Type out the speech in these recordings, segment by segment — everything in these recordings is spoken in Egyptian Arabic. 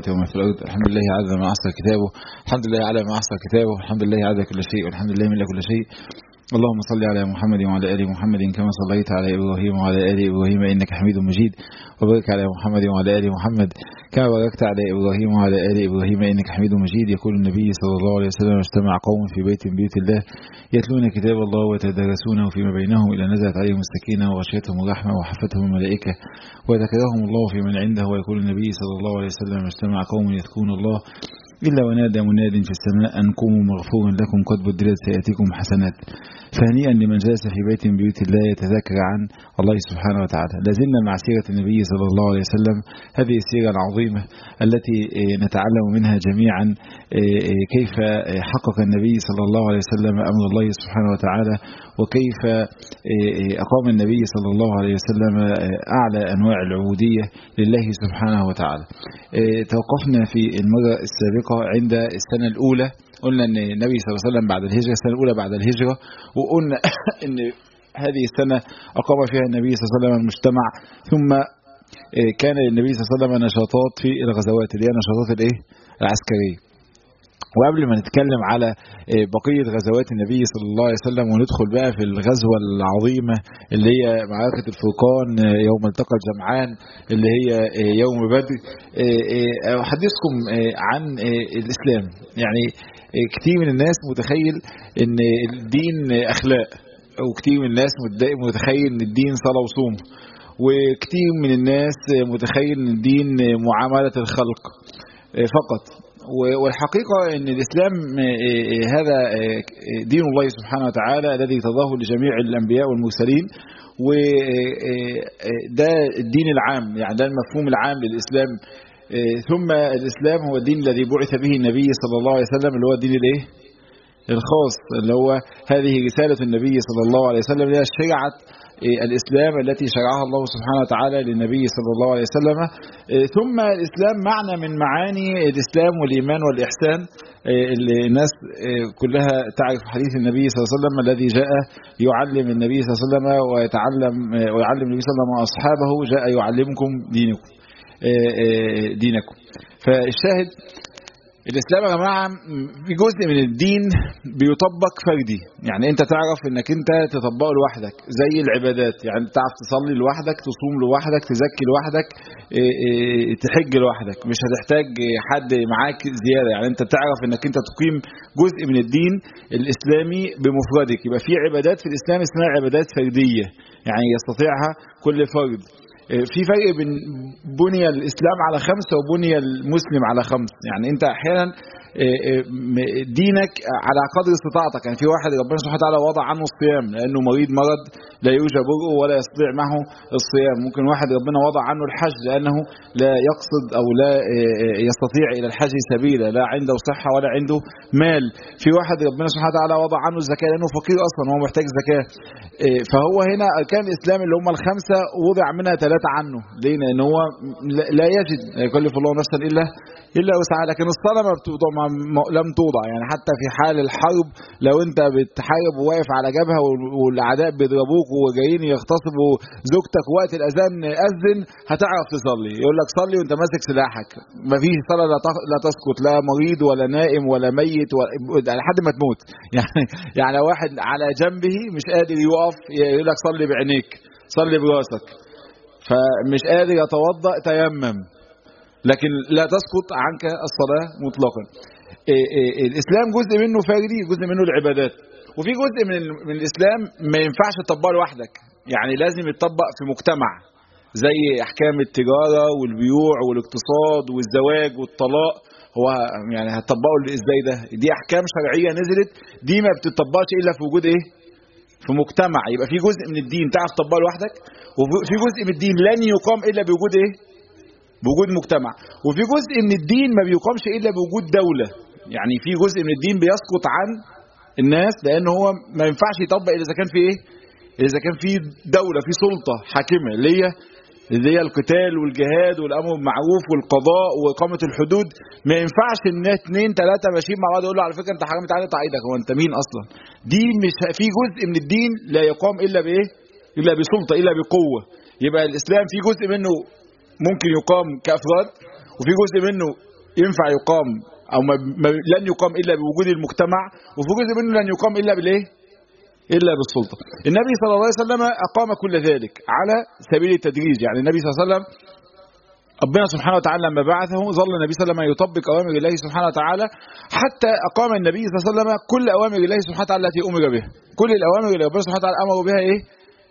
وما في الأرض الحمد لله عدد ما أحصى كتابه الحمد لله على ما أحصى كتابه الحمد لله عدد كل شيء والحمد لله من كل شيء اللهم صل على محمد وعلى ال محمد كما صليت على ابراهيم وعلى ال ابراهيم انك حميد مجيد وبارك على محمد وعلى ال محمد كما باركت على ابراهيم وعلى ال ابراهيم انك حميد مجيد يقول النبي صلى الله عليه وسلم اجتمع قوم في بيت من بيوت الله يتلون كتاب الله ويتدارسونه فيما بينهم الى نزلت عليهم السكينه وغشيتهم الرحمه وحفتهم الملائكه وذكرهم الله في من عنده ويقول النبي صلى الله عليه وسلم اجتمع قوم يذكرون الله إلا ونادى مناد في السماء أن قوموا مغفور لكم قد بدلت سيئاتكم حسنات فهنيئا لمن جلس في بيت من بيوت الله يتذكر عن الله سبحانه وتعالى لازلنا مع سيرة النبي صلى الله عليه وسلم هذه السيرة العظيمة التي نتعلم منها جميعا كيف حقق النبي صلى الله عليه وسلم أمر الله سبحانه وتعالى وكيف أقام النبي صلى الله عليه وسلم أعلى أنواع العبودية لله سبحانه وتعالى توقفنا في المرة السابقة عند السنة الأولى قلنا أن النبي صلى الله عليه وسلم بعد الهجرة السنة الأولى بعد الهجرة وقلنا أن هذه السنة أقام فيها النبي صلى الله عليه وسلم المجتمع ثم كان للنبي صلى الله عليه وسلم نشاطات في الغزوات اللي هي نشاطات الايه العسكريه وقبل ما نتكلم على بقية غزوات النبي صلى الله عليه وسلم وندخل بقى في الغزوة العظيمة اللي هي معركة الفرقان يوم التقى الجمعان اللي هي يوم بدر أحدثكم عن الإسلام يعني كتير من الناس متخيل ان الدين أخلاق وكتير من الناس متخيل ان الدين صلاة وصوم وكتير من الناس متخيل ان الدين معاملة الخلق فقط والحقيقة ان الاسلام هذا دين الله سبحانه وتعالى الذي تضاه لجميع الانبياء والمرسلين وده الدين العام يعني ده المفهوم العام للاسلام ثم الاسلام هو الدين الذي بعث به النبي صلى الله عليه وسلم اللي هو الدين الايه الخاص اللي هو هذه رسالة النبي صلى الله عليه وسلم هي شرعة الإسلام التي شرعها الله سبحانه وتعالى للنبي صلى الله عليه وسلم ثم الإسلام معنى من معاني الإسلام والإيمان والإحسان اللي الناس كلها تعرف حديث النبي صلى الله عليه وسلم الذي جاء يعلم النبي صلى الله عليه وسلم ويتعلم ويعلم النبي صلى الله عليه وسلم أصحابه جاء يعلمكم دينكم دينكم فالشاهد الاسلام يا جماعه في جزء من الدين بيطبق فردي يعني انت تعرف انك انت تطبقه لوحدك زي العبادات يعني تعرف تصلي لوحدك تصوم لوحدك تزكي لوحدك تحج لوحدك مش هتحتاج حد معاك زياده يعني انت تعرف انك انت تقيم جزء من الدين الاسلامي بمفردك يبقى في عبادات في الاسلام اسمها عبادات فرديه يعني يستطيعها كل فرد في فرق بين بني الإسلام على خمسة وبني المسلم على خمس يعني أنت أحيانا دينك على قدر استطاعتك يعني في واحد ربنا سبحانه وتعالى وضع عنه الصيام لأنه مريض مرض لا يوجد برؤه ولا يستطيع معه الصيام ممكن واحد ربنا وضع عنه الحج لأنه لا يقصد أو لا يستطيع إلى الحج سبيلا لا عنده صحة ولا عنده مال في واحد ربنا سبحانه وتعالى وضع عنه الزكاة لأنه فقير أصلا هو محتاج زكاة فهو هنا أركان الإسلام اللي هم الخمسة وضع منها ثلاثة عنه ليه؟ لأن هو لا يجد يكلف الله نفسا إلا إلا وسعها لكن الصلاة ما بتوضع لم توضع يعني حتى في حال الحرب لو أنت بتحارب وواقف على جبهة والأعداء بيضربوك وجايين يغتصبوا زوجتك وقت الأذان أذن هتعرف تصلي يقول لك صلي وأنت ماسك سلاحك ما فيش صلاة لا تسقط لا مريض ولا نائم ولا ميت ولا لحد ما تموت يعني يعني واحد على جنبه مش قادر يقف يقول لك صلي بعينيك صلي براسك فمش قادر يتوضا تيمم لكن لا تسقط عنك الصلاه مطلقا الاسلام جزء منه فردي جزء منه العبادات وفي جزء من من الاسلام ما ينفعش تطبقه لوحدك يعني لازم يتطبق في مجتمع زي احكام التجاره والبيوع والاقتصاد والزواج والطلاق هو يعني هتطبقه ازاي ده دي احكام شرعيه نزلت دي ما بتطبقش الا في وجود ايه في مجتمع يبقى في جزء من الدين تعرف تطبقه لوحدك وفي جزء من الدين لن يقام الا بوجود ايه بوجود مجتمع وفي جزء من الدين ما بيقامش الا بوجود دوله يعني في جزء من الدين بيسقط عن الناس لان هو ما ينفعش يطبق الا اذا كان في ايه اذا كان في دوله في سلطه حاكمه اللي هي اللي هي القتال والجهاد والامر بالمعروف والقضاء واقامه الحدود ما ينفعش ان اثنين ثلاثه ماشيين مع بعض يقول له على فكره انت حرمت علي ايدك هو انت مين اصلا دي مش في جزء من الدين لا يقام الا بايه الا بسلطه الا بقوه يبقى الاسلام في جزء منه ممكن يقام كافراد وفي جزء منه ينفع يقام او ما ما لن يقام الا بوجود المجتمع وفي جزء منه لن يقام الا بالايه الا بالسلطه النبي صلى الله عليه وسلم اقام كل ذلك على سبيل التدريج يعني النبي صلى الله عليه وسلم ربنا سبحانه وتعالى لما بعثه ظل النبي صلى الله عليه وسلم يطبق اوامر الله سبحانه وتعالى حتى اقام النبي صلى الله عليه وسلم كل اوامر الله سبحانه وتعالى التي امر بها كل الاوامر اللي ربنا سبحانه وتعالى امر بها ايه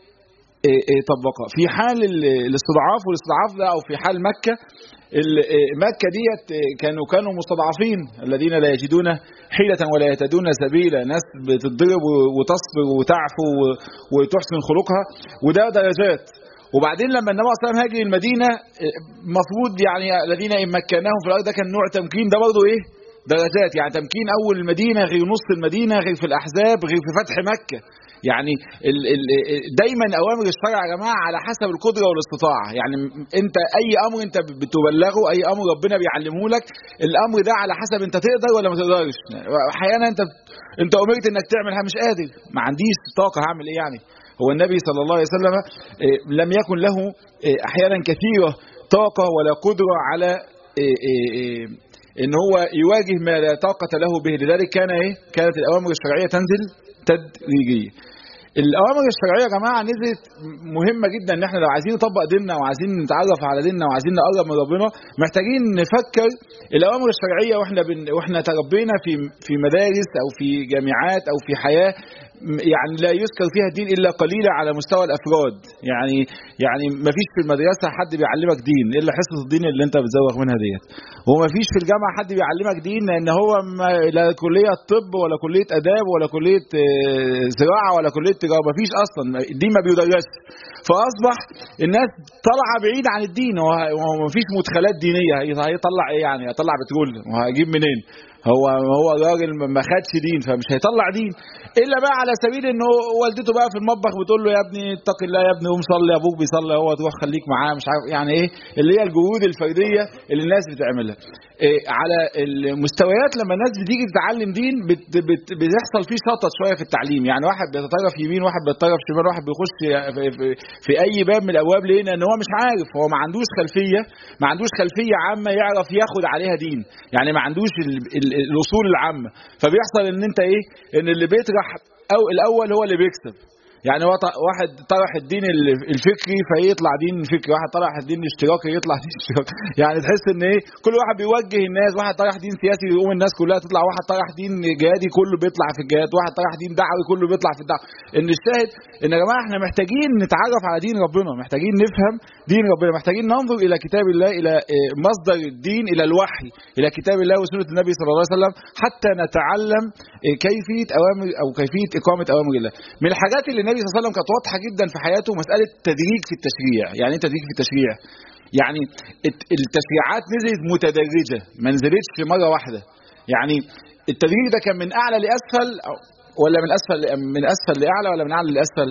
إيه إيه طبقها في حال ال- الاستضعاف والاستضعاف ده او في حال مكه ال- إيه مكه ديت إيه كانوا كانوا مستضعفين الذين لا يجدون حيله ولا يهتدون سبيلا ناس بتتضرب و- وتصبر وتعفو و- وتحسن خلقها وده درجات وبعدين لما النبي صلى الله عليه وسلم هاجر المدينه إيه، مفروض يعني الذين ان مكناهم في الارض ده كان نوع تمكين ده برضه ايه درجات يعني تمكين اول المدينه غير نص المدينه غير في الاحزاب غير في فتح مكه يعني ال ال دايما اوامر الشرع يا جماعه على حسب القدره والاستطاعه يعني انت اي امر انت بتبلغه اي امر ربنا بيعلمه لك الامر ده على حسب انت تقدر ولا ما تقدرش احيانا انت انت امرت انك تعمل حاجه مش قادر ما عنديش طاقه هعمل ايه يعني هو النبي صلى الله عليه وسلم إيه، لم يكن له إيه، احيانا كثيره طاقه ولا قدره على إيه، إيه، إيه، ان هو يواجه ما لا طاقه له به لذلك كان ايه كانت الاوامر الشرعيه تنزل تدريجيا الاوامر الشرعيه يا جماعه نزلت مهمه جدا ان احنا لو عايزين نطبق ديننا وعايزين نتعرف على ديننا وعايزين نقرب من ربنا محتاجين نفكر الاوامر الشرعيه واحنا بن واحنا تربينا في في مدارس او في جامعات او في حياه يعني لا يذكر فيها الدين الا قليلا على مستوى الافراد يعني يعني ما فيش في المدرسه حد بيعلمك دين الا حصه الدين اللي انت بتزوغ منها ديت وما فيش في الجامعه حد بيعلمك دين لان هو ما لا كليه طب ولا كليه اداب ولا كليه آه، زراعه ولا كليه تجاره ما فيش اصلا الدين ما بيدرسش فاصبح الناس طالعه بعيد عن الدين هو هو ما فيش مدخلات دينيه هي- هيطلع ايه يعني هيطلع بترول وهيجيب منين هو هو راجل ما خدش دين فمش هيطلع دين الا بقى على سبيل انه والدته بقى في المطبخ بتقول له يا ابني اتق الله يا ابني قوم صلي ابوك بيصلي هو تروح خليك معاه مش عارف يعني ايه اللي هي الجهود الفرديه اللي الناس بتعملها إيه على المستويات لما الناس بتيجي تتعلم دين بت بت بيحصل فيه شطط شويه في التعليم يعني واحد بيتطرف يمين واحد بيتطرف شمال واحد بيخش في, في, في اي باب من الابواب ليه لان هو مش عارف هو ما عندوش خلفيه ما عندوش خلفيه عامه يعرف ياخد عليها دين يعني ما عندوش ال ال الاصول العامه فبيحصل ان انت ايه ان اللي بيطرح او الاول هو اللي بيكسب يعني هو ط- واحد طرح الدين ال- الفكري فيطلع دين فكري واحد طرح الدين الاشتراكي يطلع دين اشتراكي يعني تحس ان ايه كل واحد بيوجه الناس واحد طرح دين سياسي يقوم الناس كلها تطلع واحد طرح دين جهادي كله بيطلع في الجهاد واحد طرح دين دعوي كله بيطلع في الدعوه ان الشاهد ان يا جماعه احنا محتاجين نتعرف على دين ربنا محتاجين نفهم دين ربنا محتاجين ننظر الى كتاب الله الى آه، مصدر الدين الى الوحي الى كتاب الله وسنه النبي صلى الله عليه وسلم حتى نتعلم آه، كيفيه اوامر او كيفيه اقامه اوامر الله من الحاجات اللي النبي صلى الله عليه وسلم كانت واضحه جدا في حياته مساله تدريج في التشريع يعني ايه تدريج في التشريع يعني الت- التشريعات نزلت متدرجه ما نزلتش في مره واحده يعني التدريج ده كان من اعلى لاسفل أو- ولا من اسفل من اسفل لاعلى ولا من اعلى لاسفل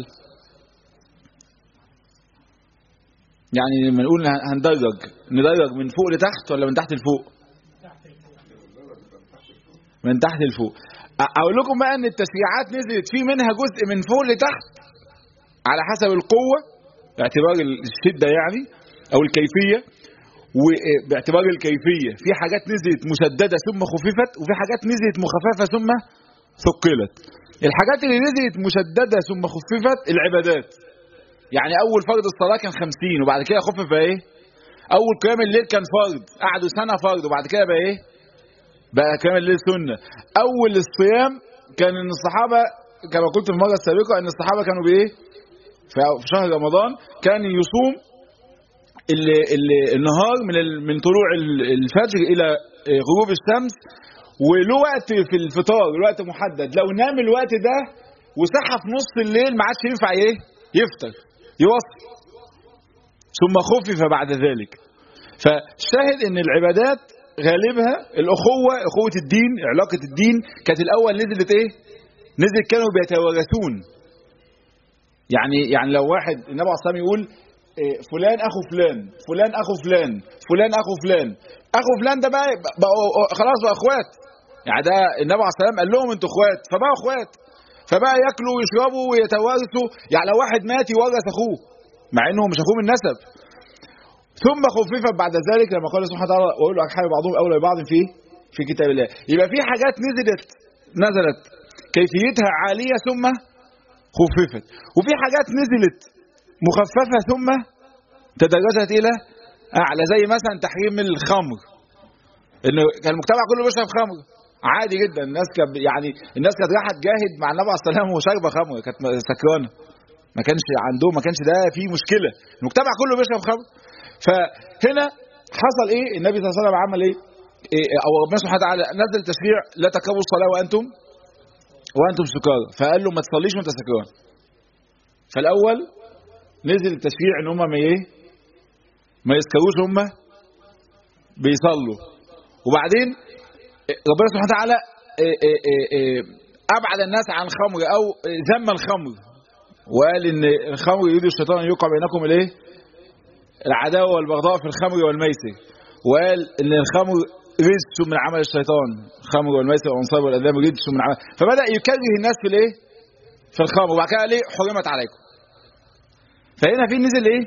يعني لما نقول هندرج ندرج من فوق لتحت ولا من تحت لفوق من تحت لفوق أ- اقول لكم بقى ان التشريعات نزلت في منها جزء من فوق لتحت على حسب القوة باعتبار الشدة يعني او الكيفية وباعتبار الكيفية في حاجات نزلت مشددة ثم خففت وفي حاجات نزلت مخففة ثم ثقلت الحاجات اللي نزلت مشددة ثم خففت العبادات يعني اول فرض الصلاه كان 50 وبعد كده خفف بقى ايه اول قيام الليل كان فرض قعدوا سنه فرض وبعد كده بقى ايه بقى قيام الليل سنه اول الصيام كان ان الصحابه كما قلت في المره السابقه ان الصحابه كانوا بايه في في شهر رمضان كان يصوم ال ال النهار من ال من طلوع ال- الفجر الى غروب الشمس وله وقت في الفطار وقت محدد لو نام الوقت ده وصحى في نص الليل ما عادش ينفع ايه يفطر يوصل ثم خفف بعد ذلك فالشاهد ان العبادات غالبها الاخوه اخوه الدين علاقه الدين كانت الاول نزلت ايه نزلت كانوا بيتوارثون يعني يعني لو واحد النبي عليه الصلاه والسلام يقول إيه، فلان اخو فلان فلان اخو فلان فلان اخو فلان اخو فلان ده بقى بقوا خلاص بقى اخوات يعني ده النبي عليه الصلاه والسلام قال لهم انتوا اخوات فبقوا اخوات فبقى ياكلوا ويشربوا ويتوارثوا يعني لو واحد مات يورث اخوه مع انه مش اخوه من نسب ثم خففت بعد ذلك لما قال سبحانه وتعالى وأولو أرحام بعضهم أولى ببعض في في كتاب الله يبقى في حاجات نزلت نزلت كيفيتها عالية ثم خففت وفي حاجات نزلت مخففة ثم تدرجت إلى أعلى زي مثلا تحريم الخمر إنه كان المجتمع كله بيشرب خمر عادي جدا الناس كانت يعني الناس كانت رايحه تجاهد مع النبي عليه الصلاه والسلام وشاربه خمر كانت سكرانه ما كانش عندهم ما كانش ده فيه مشكله المجتمع كله بيشرب خمر فهنا حصل ايه النبي صلى الله عليه وسلم عمل ايه, إيه او ربنا سبحانه وتعالى نزل تشريع لا تقربوا الصلاه وانتم وانتم سكارى فقال له ما تصليش وانت سكران فالاول نزل التشريع ان هم ما ايه ما يسكروش هم بيصلوا وبعدين ربنا سبحانه وتعالى ابعد الناس عن الخمر او ذم الخمر وقال ان الخمر يريد الشيطان ان يوقع بينكم الايه العداوه والبغضاء في الخمر والميسر وقال ان الخمر رجس من عمل الشيطان الخمر والميسر والانصاب والادام رجس من عمل فبدا يكره الناس في الايه في الخمر وبعد كده قال ايه حرمت عليكم فهنا في نزل ايه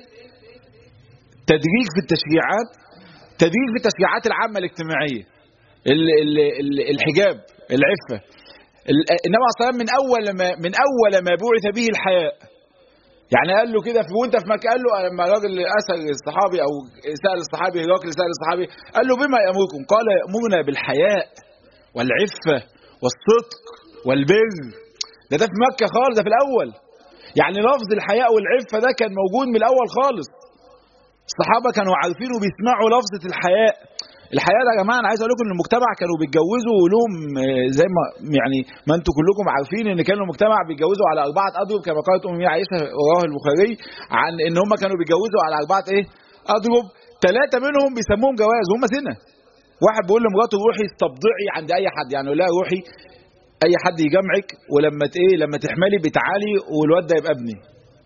تدريج في التشريعات تدريج في التشريعات العامه الاجتماعيه ال ال ال الحجاب العفه النبي عليه الصلاه من اول ما من اول ما بعث به الحياء يعني قال له كده في وانت في مكه قال له لما الراجل اسال الصحابي او سال الصحابي هرقل سال الصحابي قال له بما يامركم قال يامرنا بالحياء والعفه والصدق والبر ده ده في مكه خالص ده في الاول يعني لفظ الحياء والعفه ده كان موجود من الاول خالص الصحابه كانوا عارفين وبيسمعوا لفظه الحياء الحياة ده يا جماعة أنا عايز أقول لكم إن المجتمع كانوا بيتجوزوا ولهم زي ما يعني ما أنتم كلكم عارفين إن كانوا المجتمع بيتجوزوا على أربعة أضرب كما قالت أمي عائشة رواه البخاري عن إن هم كانوا بيتجوزوا على أربعة إيه؟ أضرب ثلاثة منهم بيسموهم جواز هم زنا واحد بيقول لمراته روحي استبضعي عند أي حد يعني لا روحي أي حد يجمعك ولما إيه لما تحملي بتعالي والواد ده يبقى ابني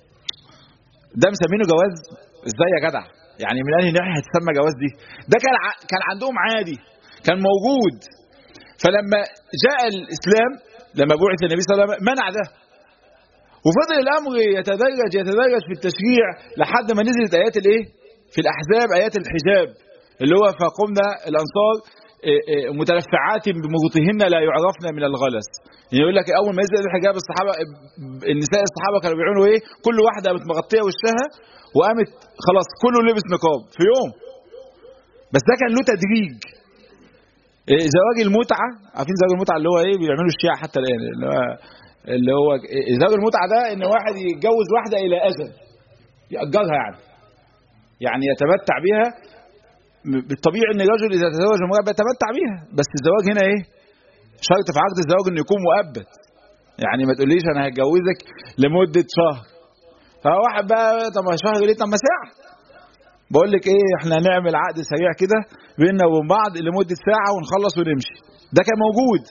ده مسمينه جواز ازاي يا جدع يعني من انهي ناحيه هتسمى جواز دي ده كان ع... كان عندهم عادي كان موجود فلما جاء الاسلام لما بعث النبي صلى الله عليه وسلم منع ده وفضل الامر يتدرج يتدرج في التشريع لحد ما نزلت ايات الايه في الاحزاب ايات الحجاب اللي هو فقمنا الانصار متلفعات بمغطهن لا يعرفن من الغلس يعني يقول لك اول ما ينزل الحجاب الصحابه النساء الصحابه كانوا بيعملوا ايه كل واحده قامت مغطيه وشها وقامت خلاص كله لبس نقاب في يوم بس ده كان له تدريج إيه زواج المتعه عارفين زواج المتعه اللي هو ايه بيعملوا الشيعة حتى الان اللي هو اللي هو إيه زواج المتعه ده ان واحد يتجوز واحده الى اجل ياجرها يعني يعني يتمتع بها بالطبيعي ان الرجل اذا تزوج امراه بيتمتع بيها بس الزواج هنا ايه شرط في عقد الزواج انه يكون مؤبد يعني ما تقوليش انا هتجوزك لمده شهر فواحد بقى طب شهر ليه طب ما ساعه بقول لك ايه احنا هنعمل عقد سريع كده بيننا وبين بعض لمده ساعه ونخلص ونمشي ده كان موجود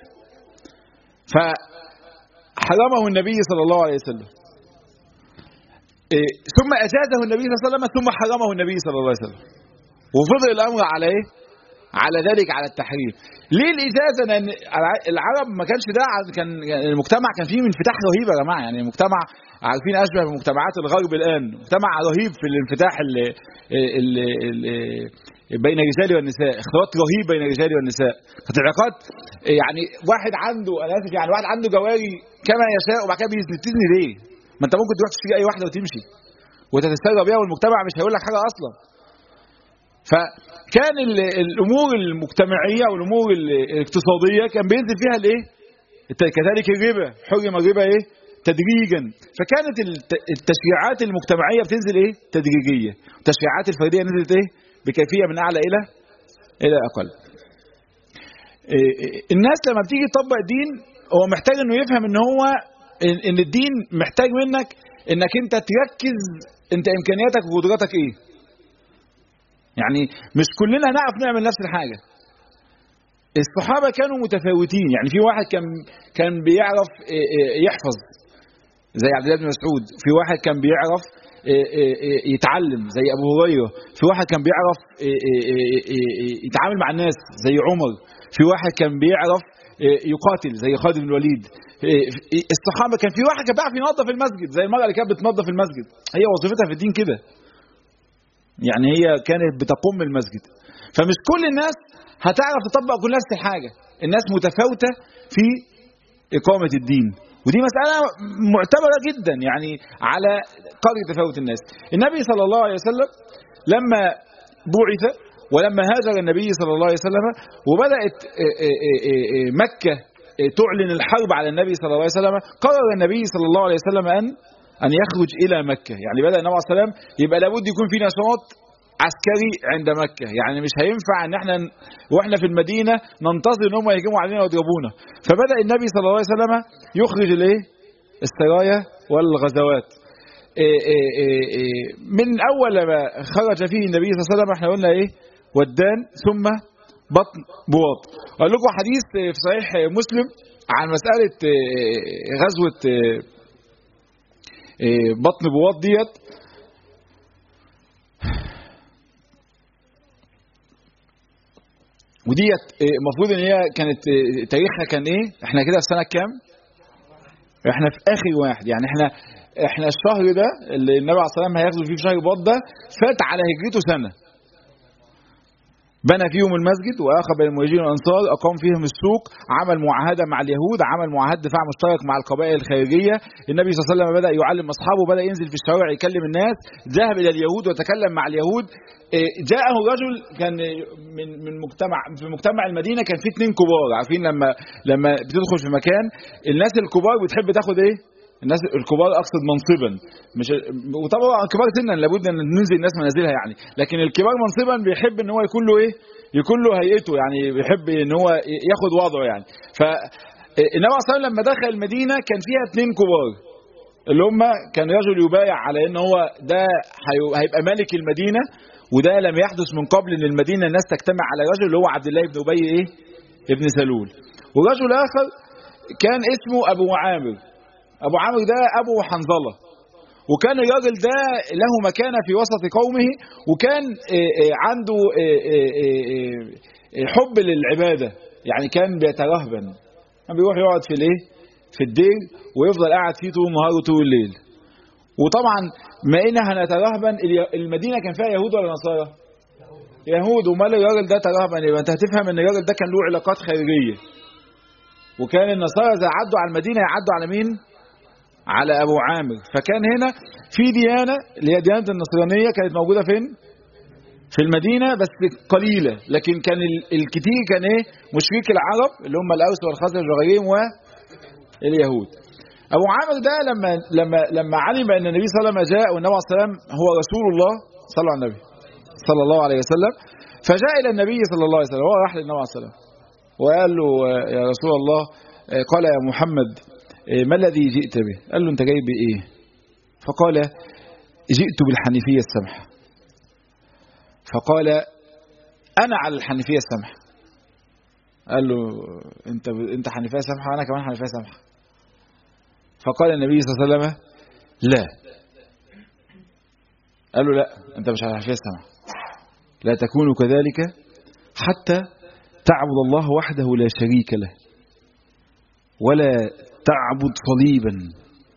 فحرمه النبي صلى الله عليه وسلم إيه ثم اجازه النبي صلى الله عليه وسلم ثم حرمه النبي صلى الله عليه وسلم وفضل الامر على ايه على ذلك على التحريم ليه الاجازه لان العرب ما كانش ده كان المجتمع كان فيه انفتاح رهيب يا جماعه يعني المجتمع عارفين اشبه بمجتمعات الغرب الان مجتمع رهيب في الانفتاح اللي اللي اللي بين الرجال والنساء اختلاط رهيب بين الرجال والنساء كانت العلاقات يعني واحد عنده انا اسف يعني واحد عنده جواري كما يشاء وبعد كده بيزني ليه ما انت ممكن تروح تشتري اي واحده وتمشي وتتسرى بيها والمجتمع مش هيقول لك حاجه اصلا فكان الامور المجتمعيه والامور الاقتصاديه كان بينزل فيها الايه كذلك الربا حرم الربا ايه تدريجا فكانت التشريعات المجتمعيه بتنزل ايه تدريجيه التشريعات الفرديه نزلت ايه بكيفيه من اعلى الى الى اقل الناس لما بتيجي تطبق الدين هو محتاج انه يفهم ان هو ان الدين محتاج منك انك انت تركز انت امكانياتك وقدراتك ايه يعني مش كلنا هنعرف نعمل نفس الحاجه الصحابه كانوا متفاوتين يعني في واحد كان كان بيعرف يحفظ زي عبد الله بن مسعود في واحد كان بيعرف يتعلم زي ابو هريره في واحد كان بيعرف يتعامل مع الناس زي عمر في واحد كان بيعرف يقاتل زي خالد بن الوليد الصحابه كان في واحد كان بيعرف ينظف المسجد زي المراه اللي كانت بتنظف المسجد هي وظيفتها في الدين كده يعني هي كانت بتقوم المسجد فمش كل الناس هتعرف تطبق كل نفس الحاجة الناس متفاوتة في إقامة الدين ودي مسألة معتبرة جدا يعني على قدر تفاوت الناس النبي صلى الله عليه وسلم لما بعث ولما هاجر النبي صلى الله عليه وسلم وبدأت مكة تعلن الحرب على النبي صلى الله عليه وسلم قرر النبي صلى الله عليه وسلم أن أن يخرج إلى مكة يعني بدأ النبي عليه السلام يبقى لابد يكون في نشاط عسكري عند مكة يعني مش هينفع ان احنا واحنا في المدينة ننتظر ان هم يهجموا علينا ويضربونا فبدأ النبي صلى الله عليه وسلم يخرج الايه السرايا والغزوات إيه إيه إيه من اول ما خرج فيه النبي صلى الله عليه وسلم احنا قلنا ايه ودان ثم بطن بواط اقول لكم حديث في صحيح مسلم عن مسألة غزوة بطن بواط ديت وديت المفروض ان هي كانت تاريخها كان ايه احنا كده في سنه كام احنا في اخر واحد يعني احنا احنا الشهر ده اللي النبي عليه الصلاه والسلام هياخده فيه في شهر بط ده فات على هجرته سنه بنى فيهم المسجد واخى بين المهاجرين والانصار اقام فيهم السوق عمل معاهده مع اليهود عمل معاهده دفاع مشترك مع القبائل الخارجيه النبي صلى الله عليه وسلم بدا يعلم اصحابه بدا ينزل في الشوارع يكلم الناس ذهب الى اليهود وتكلم مع اليهود جاءه رجل كان من من مجتمع في مجتمع المدينه كان في اثنين كبار عارفين لما لما بتدخل في مكان الناس الكبار بتحب تاخد ايه الناس الكبار اقصد منصبا مش وطبعا كبار سنا لابد ان ننزل الناس منازلها يعني لكن الكبار منصبا بيحب ان هو يكون له ايه يكون له هيئته يعني بيحب ان هو ياخد وضعه يعني فالنبي صلى الله عليه وسلم لما دخل المدينه كان فيها اثنين كبار اللي هم كان رجل يبايع على ان هو ده هيبقى ملك المدينه وده لم يحدث من قبل ان المدينه الناس تجتمع على رجل اللي هو عبد الله بن ابي ايه ابن سلول ورجل اخر كان اسمه ابو عامر ابو عامر ده ابو حنظله وكان الراجل ده له مكانه في وسط قومه وكان عنده حب للعباده يعني كان بيترهبن كان بيروح يقعد في الايه في الدير ويفضل قاعد فيه طول النهار وطول الليل وطبعا ما ان هنترهبن المدينه كان فيها يهود ولا نصارى يهود ومال الراجل ده ترهبن يبقى انت هتفهم ان الراجل ده كان له علاقات خارجيه وكان النصارى اذا عدوا على المدينه يعدوا على مين على ابو عامر فكان هنا في ديانه اللي هي ديانه النصرانيه كانت موجوده فين في المدينه بس قليله لكن كان الكتير كان ايه مشرك العرب اللي هم الاوس والخزرج وغيرهم واليهود ابو عامر ده لما لما لما علم ان النبي صلى الله عليه وسلم جاء والنبي عليه السلام هو رسول الله صلى على النبي صلى الله عليه وسلم فجاء الى النبي صلى الله عليه وسلم هو راح للنبي عليه السلام وقال له يا رسول الله قال يا محمد ما الذي جئت به قال له انت جاي بايه فقال جئت بالحنيفيه السمحه فقال انا على الحنيفيه السمحه قال له انت انت حنيفيه سمحه وانا كمان حنيفيه سمحه فقال النبي صلى الله عليه وسلم لا قال له لا انت مش على الحنيفيه السمحه لا تكون كذلك حتى تعبد الله وحده لا شريك له ولا تعبد صليبا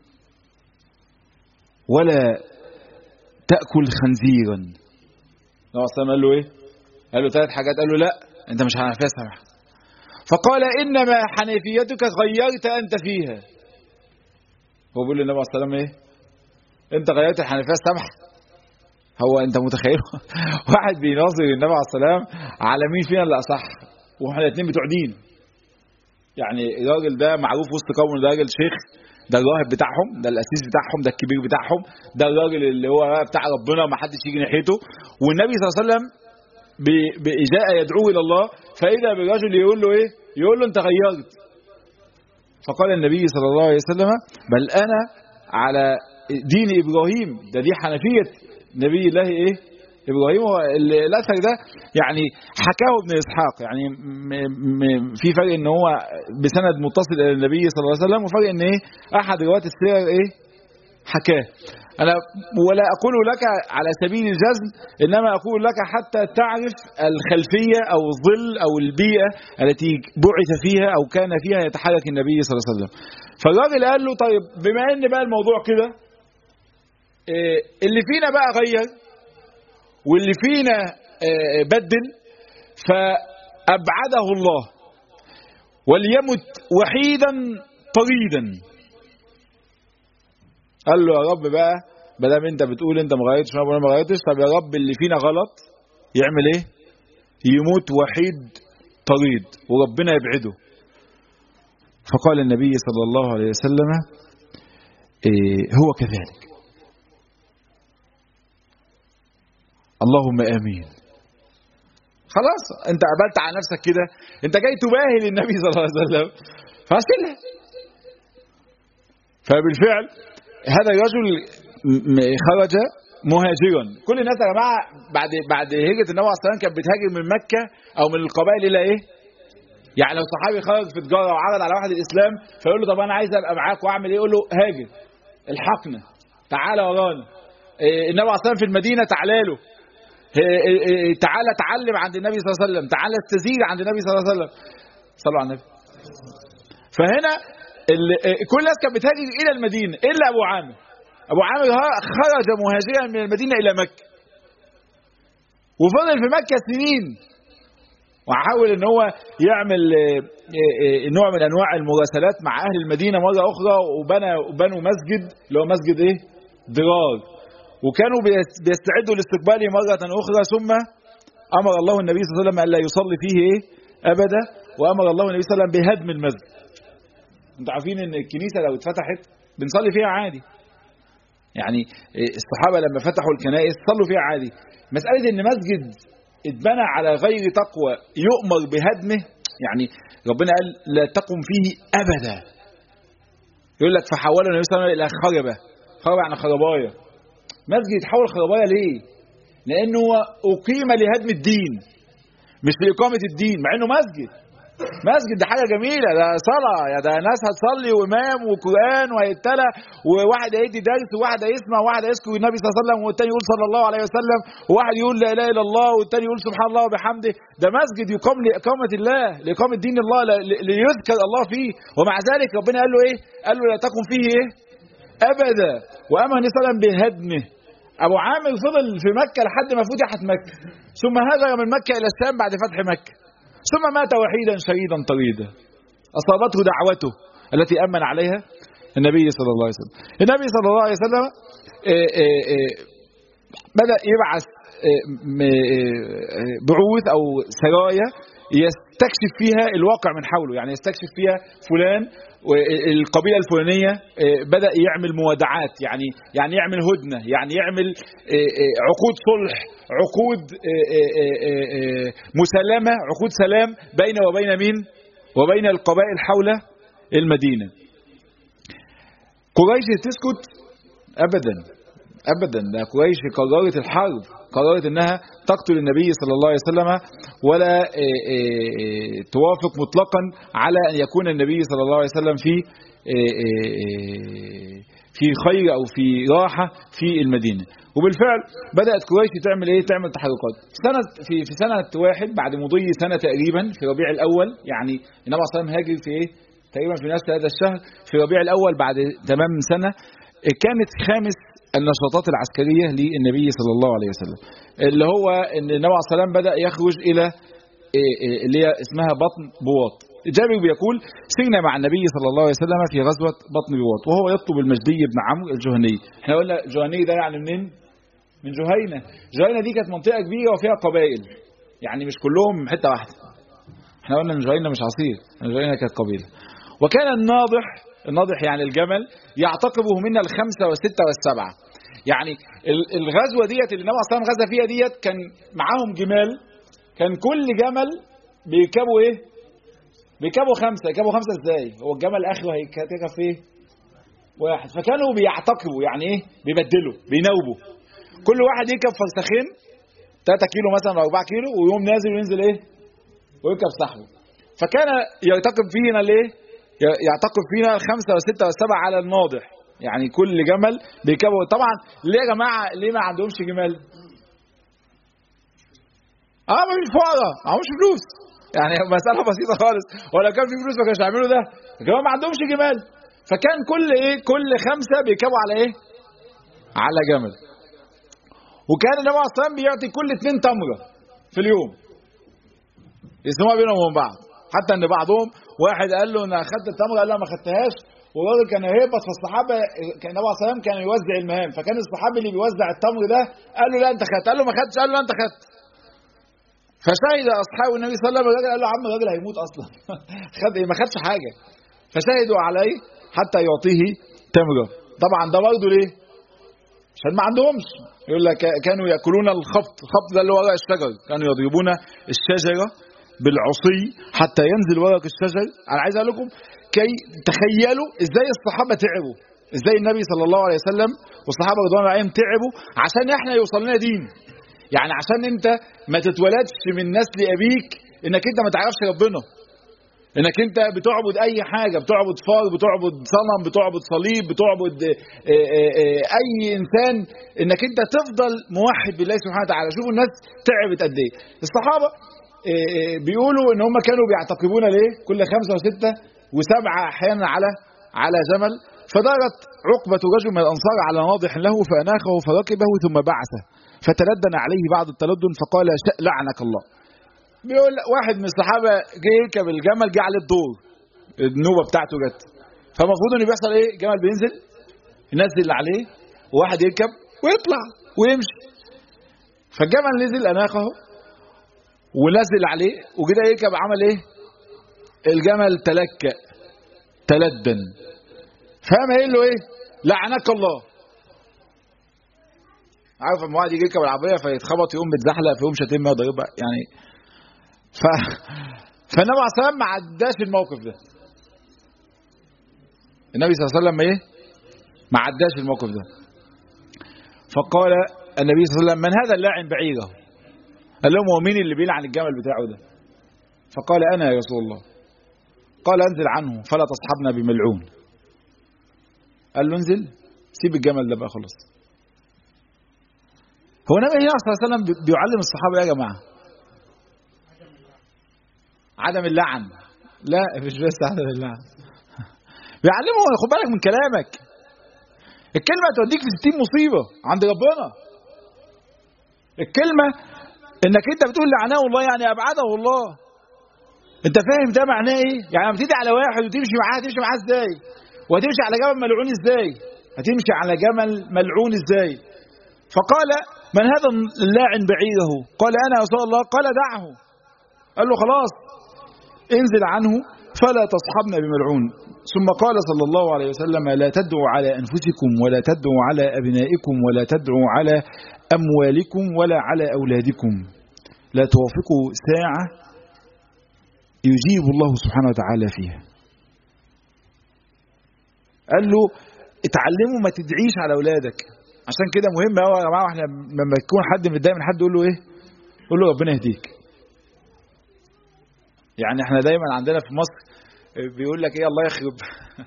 ولا تأكل خنزيرا النبي صلى قال له ايه قال له ثلاث حاجات قال له لا انت مش حنفيه سمح فقال انما حنيفيتك غيرت انت فيها هو بيقول للنبي صلى الله عليه وسلم ايه انت غيرت الحنفيه السمح هو انت متخيل واحد بيناظر النبي عليه السلام على مين فينا اللي اصح واحنا الاثنين بتوع دين يعني الراجل ده معروف وسط قوم ده راجل شيخ ده الراهب بتاعهم ده الاسيس بتاعهم ده الكبير بتاعهم ده الراجل اللي هو بتاع ربنا ما حدش يجي ناحيته والنبي صلى الله عليه وسلم جاء يدعوه الى الله فاذا بالرجل يقول له ايه يقول له انت غيرت فقال النبي صلى الله عليه وسلم بل انا على دين ابراهيم ده دي حنفيه نبي الله ايه ابراهيم هو الاثر ده يعني حكاه ابن اسحاق يعني في فرق ان هو بسند متصل الى النبي صلى الله عليه وسلم وفرق ان ايه احد رواه السير ايه حكاه انا ولا اقول لك على سبيل الجزم انما اقول لك حتى تعرف الخلفيه او الظل او البيئه التي بعث فيها او كان فيها يتحرك النبي صلى الله عليه وسلم فالراجل قال له طيب بما ان بقى الموضوع كده اللي فينا بقى غير واللي فينا آه، بدل فأبعده الله وليمت وحيدا طريدا قال له يا رب بقى ما دام انت بتقول انت ما غيرتش وانا ما غيرتش طب يا رب اللي فينا غلط يعمل ايه؟ يموت وحيد طريد وربنا يبعده فقال النبي صلى الله عليه وسلم إيه هو كذلك اللهم امين خلاص انت قبلت على نفسك كده انت جاي تباهي للنبي صلى الله عليه وسلم فاشيلها فبالفعل هذا الرجل م- خرج مهاجرا كل الناس يا جماعه بعد بعد هجره النبي عليه الصلاه والسلام كانت بتهاجر من مكه او من القبائل الى ايه؟ يعني لو صحابي خرج في تجاره وعرض على واحد الاسلام فيقول له طب انا عايز ابقى معاك واعمل ايه؟ يقول له هاجر الحقنا تعالى ورانا إيه، النبي عليه الصلاه والسلام في المدينه تعالى له إيه، إيه، إيه، تعالى اتعلم عند النبي صلى الله عليه وسلم تعالى استزيد عند النبي صلى الله عليه وسلم صلوا على النبي فهنا ال- إيه، كل الناس كانت بتهاجر الى المدينه الا ابو عامر ابو عامر ها- خرج مهاجرا من المدينه الى مكه وفضل في مكه سنين وحاول ان هو يعمل آه، آه، آه، نوع من انواع المراسلات مع اهل المدينه مره اخرى وبنى وبنوا مسجد اللي هو مسجد ايه؟ ضرار وكانوا بيس- بيستعدوا لاستقباله مره اخرى ثم امر الله النبي صلى الله عليه وسلم ان لا يصلي فيه ايه؟ ابدا وامر الله النبي صلى الله عليه وسلم بهدم المسجد. انتوا عارفين ان الكنيسه لو اتفتحت بنصلي فيها عادي. يعني الصحابه لما فتحوا الكنائس صلوا فيها عادي. مساله ان مسجد اتبنى على غير تقوى يؤمر بهدمه يعني ربنا قال لا تقم فيه ابدا. يقول لك فحوله النبي صلى الله عليه وسلم الى خربه. خربه يعني خربايه. مسجد يتحول خربايه ليه؟ لانه هو اقيم لهدم الدين مش لاقامه الدين مع انه مسجد مسجد ده حاجه جميله ده صلاه يا ده ناس هتصلي وامام وقران وهيتلى وواحد هيدي درس وواحد هيسمع وواحد هيذكر النبي صلى الله عليه وسلم والتاني يقول صلى الله عليه وسلم وواحد يقول لا اله الا الله والتاني يقول سبحان الله وبحمده ده مسجد يقام لاقامه الله لاقامه دين الله ل- ليذكر الله فيه ومع ذلك ربنا قال له ايه؟ قال له لا تكن فيه ايه؟ ابدا وامر النبي صلى الله عليه وسلم بهدمه ابو عامر فضل في مكه لحد ما فتحت مكه ثم هاجر من مكه الى الشام بعد فتح مكه ثم مات وحيدا شهيدا طريدا اصابته دعوته التي امن عليها النبي صلى الله عليه وسلم النبي صلى الله عليه وسلم آه، آه، آه، بدا يبعث آه، م- آه، بعوث او سرايا يستكشف فيها الواقع من حوله يعني يستكشف فيها فلان القبيله الفلانيه آه، بدا يعمل موادعات يعني يعني يعمل هدنه يعني يعمل آه، آه، عقود صلح عقود آه، آه، آه، آه، مسالمه عقود سلام بين وبين مين وبين القبائل حول المدينه قريش تسكت ابدا ابدا ده قريش قررت الحرب قررت انها تقتل النبي صلى الله عليه وسلم ولا آه، آه، توافق مطلقا على ان يكون النبي صلى الله عليه وسلم في آه، آه، في خير او في راحه في المدينه وبالفعل بدات قريش تعمل ايه تعمل تحركات سنه في في سنه واحد بعد مضي سنه تقريبا في ربيع الاول يعني النبي صلى الله عليه وسلم هاجر في ايه تقريبا في نفس هذا الشهر في ربيع الاول بعد تمام سنه كانت خامس النشاطات العسكريه للنبي صلى الله عليه وسلم اللي هو ان النبي عليه الصلاه والسلام بدا يخرج الى إيه إيه اللي هي اسمها بطن بواط جابر بيقول سرنا مع النبي صلى الله عليه وسلم في غزوه بطن بواط وهو يطلب المجدي بن عمرو الجهني احنا قلنا الجهني ده يعني منين من جهينه جهينه دي كانت منطقه كبيره وفيها قبائل يعني مش كلهم حته واحده احنا قلنا ان جهينه مش عصير جهينه كانت قبيله وكان الناضح الناضح يعني الجمل يعتقبه منا الخمسه والسته والسبعه يعني ال- الغزوه ديت اللي النبي صلى الله عليه وسلم غزا فيها ديت كان معاهم جمال كان كل جمل بيركبوا ايه؟ بيركبوا خمسه يركبوا خمسه ازاي؟ هو الجمل اخره هيركب في ايه؟ واحد فكانوا بيعتقبوا يعني ايه؟ بيبدلوا بيناوبوا كل واحد يركب فرسخين 3 كيلو مثلا او 4 كيلو ويقوم نازل وينزل ايه؟ ويركب صاحبه فكان يرتقب فينا الايه؟ يعتقب فينا الخمسه والسته والسبعه على الناضح يعني كل جمل بيركبوا طبعا ليه يا جماعه ليه ما عندهمش جمال؟ اه ما فيش فقراء ما عندهمش فلوس يعني مساله بسيطه خالص ولو كان في فلوس ما كانش هيعملوا ده كمان ما عندهمش جمال فكان كل ايه كل خمسه بيركبوا على ايه؟ على جمل وكان النبي عليه الصلاه والسلام بيعطي كل اثنين تمره في اليوم يسموها بينهم وبين بعض حتى ان بعضهم واحد قال له انا اخدت التمره قال له ما خدتهاش والراجل كان هيبط فالصحابه كان النبي عليه الصلاه والسلام كان يوزع المهام فكان الصحابي اللي بيوزع التمر ده قال له لا انت خدت قال له ما خدتش قال له لا انت خدت فشهد اصحاب النبي صلى الله عليه وسلم الراجل قال له يا عم الراجل هيموت اصلا خد ايه ما خدش حاجه فشهدوا عليه حتى يعطيه تمره طبعا ده برضه ليه؟ عشان ما عندهمش يقول لك كانوا ياكلون الخبط الخبط ده اللي ورق الشجر كانوا يضربون الشجره بالعصي حتى ينزل ورق الشجر انا عايز اقول لكم كي تخيلوا ازاي الصحابه تعبوا ازاي النبي صلى الله عليه وسلم والصحابه رضوان الله عليهم تعبوا عشان احنا يوصل لنا دين يعني عشان انت ما تتولدش من نسل ابيك انك انت ما تعرفش ربنا انك انت بتعبد اي حاجه بتعبد فار بتعبد صنم بتعبد صليب بتعبد اي انسان انك انت تفضل موحد بالله سبحانه وتعالى شوفوا الناس تعبت قد ايه الصحابه بيقولوا ان هم كانوا بيعتقبون ليه كل خمسه وسته وسبعه احيانا على على جمل فدارت عقبة رجل من الأنصار على ناضح له فأناخه فركبه ثم بعثه فتلدن عليه بعض التلدن فقال لعنك الله بيقول واحد من الصحابة جه يركب الجمل جه عليه الدور النوبة بتاعته جت فالمفروض ان بيحصل ايه الجمل بينزل ينزل اللي عليه وواحد يركب ويطلع ويمشي فالجمل نزل أناخه ونزل عليه وكده يركب عمل ايه الجمل تلكأ تلدن فاهم قايل له ايه لعنك الله عارف لما واحد يجي يركب العربيه فيتخبط يقوم متزحلق فيقوم شاتمها ضربها يعني ف فالنبي عليه الصلاه والسلام ما عداش الموقف ده النبي صلى الله عليه وسلم ايه ما عداش الموقف ده فقال النبي صلى الله عليه وسلم من هذا اللاعن بعيره قال لهم هو مين اللي بيلعن الجمل بتاعه ده فقال انا يا رسول الله قال انزل عنه فلا تصحبنا بملعون قال له انزل سيب الجمل ده بقى خلاص هو النبي هنا صلى الله عليه وسلم بيعلم الصحابه يا جماعه عدم اللعن لا مش بس عدم اللعن بيعلمه خد بالك من كلامك الكلمه توديك في 60 مصيبه عند ربنا الكلمه انك انت بتقول لعناه الله يعني ابعده الله انت فاهم ده معناه ايه يعني لما تيجي على واحد وتمشي معاه تمشي معاه ازاي وهتمشي على جبل ملعون ازاي هتمشي على جمل ملعون ازاي فقال من هذا اللاعن بعيره قال انا يا رسول الله قال دعه قال له خلاص انزل عنه فلا تصحبنا بملعون ثم قال صلى الله عليه وسلم لا تدعوا على انفسكم ولا تدعوا على ابنائكم ولا تدعوا على اموالكم ولا على اولادكم لا توافقوا ساعه يجيب الله سبحانه وتعالى فيها قال له اتعلموا ما تدعيش على اولادك عشان كده مهم قوي يا جماعه احنا لما يكون حد متضايق من حد يقول له ايه قول له ربنا يهديك يعني احنا دايما عندنا في مصر بيقول لك ايه الله يخرب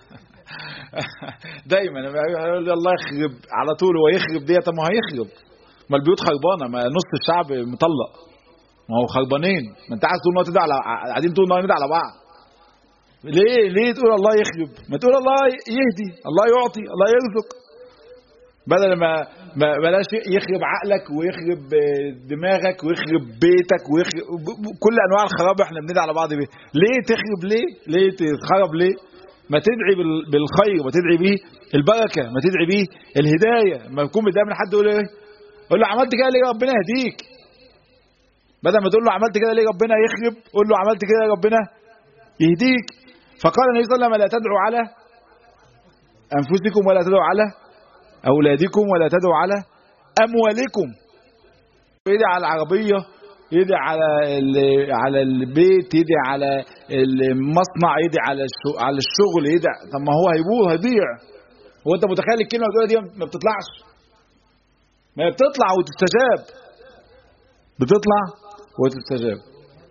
دايما يقول لي الله يخرب على طول هو يخرب دي طب ما هيخرب ما البيوت خربانه ما نص الشعب مطلق ما هو خربانين ما انت عايز طول النهار تدعي على قاعدين طول النهار ندعي على بعض ليه ليه تقول الله يخرب ما تقول الله يهدي الله يعطي الله يرزق بدل ما ما بلاش يخرب عقلك ويخرب دماغك ويخرب بيتك ويخرب كل انواع الخراب احنا بندعي على بعض بيه ليه تخرب ليه ليه تتخرب ليه ما تدعي بالخير ما تدعي بيه البركه ما تدعي بيه الهدايه ما يكون متضايق من حد يقول ايه قول له عملت كده ليه ربنا يهديك بدل ما تقول له عملت كده ليه ربنا يخرب قول له عملت كده ربنا يهديك فقال النبي صلى الله عليه وسلم لا تدعوا على انفسكم ولا تدعوا على اولادكم ولا تدعوا على اموالكم يدعي على العربيه يدعي على على البيت يدعي على المصنع يدعي على على الشغل يدعي طب ما هو هيبوظ هيضيع هو انت متخيل الكلمه اللي دي ما بتطلعش ما هي بتطلع وتستجاب بتطلع وتستجاب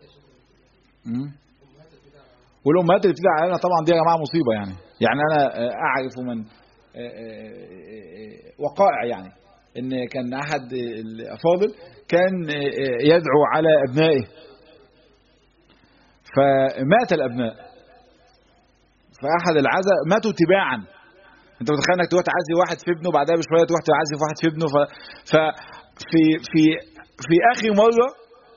والامهات اللي بتدعي علينا طبعا دي يا جماعه مصيبه يعني يعني انا اعرف من وقائع يعني ان كان احد الافاضل كان يدعو على ابنائه فمات الابناء فاحد العزاء ماتوا تباعا انت متخيل انك تروح تعزي واحد في ابنه بعدها بشويه تروح تعزي في واحد في ابنه ف... ف في في في اخر مره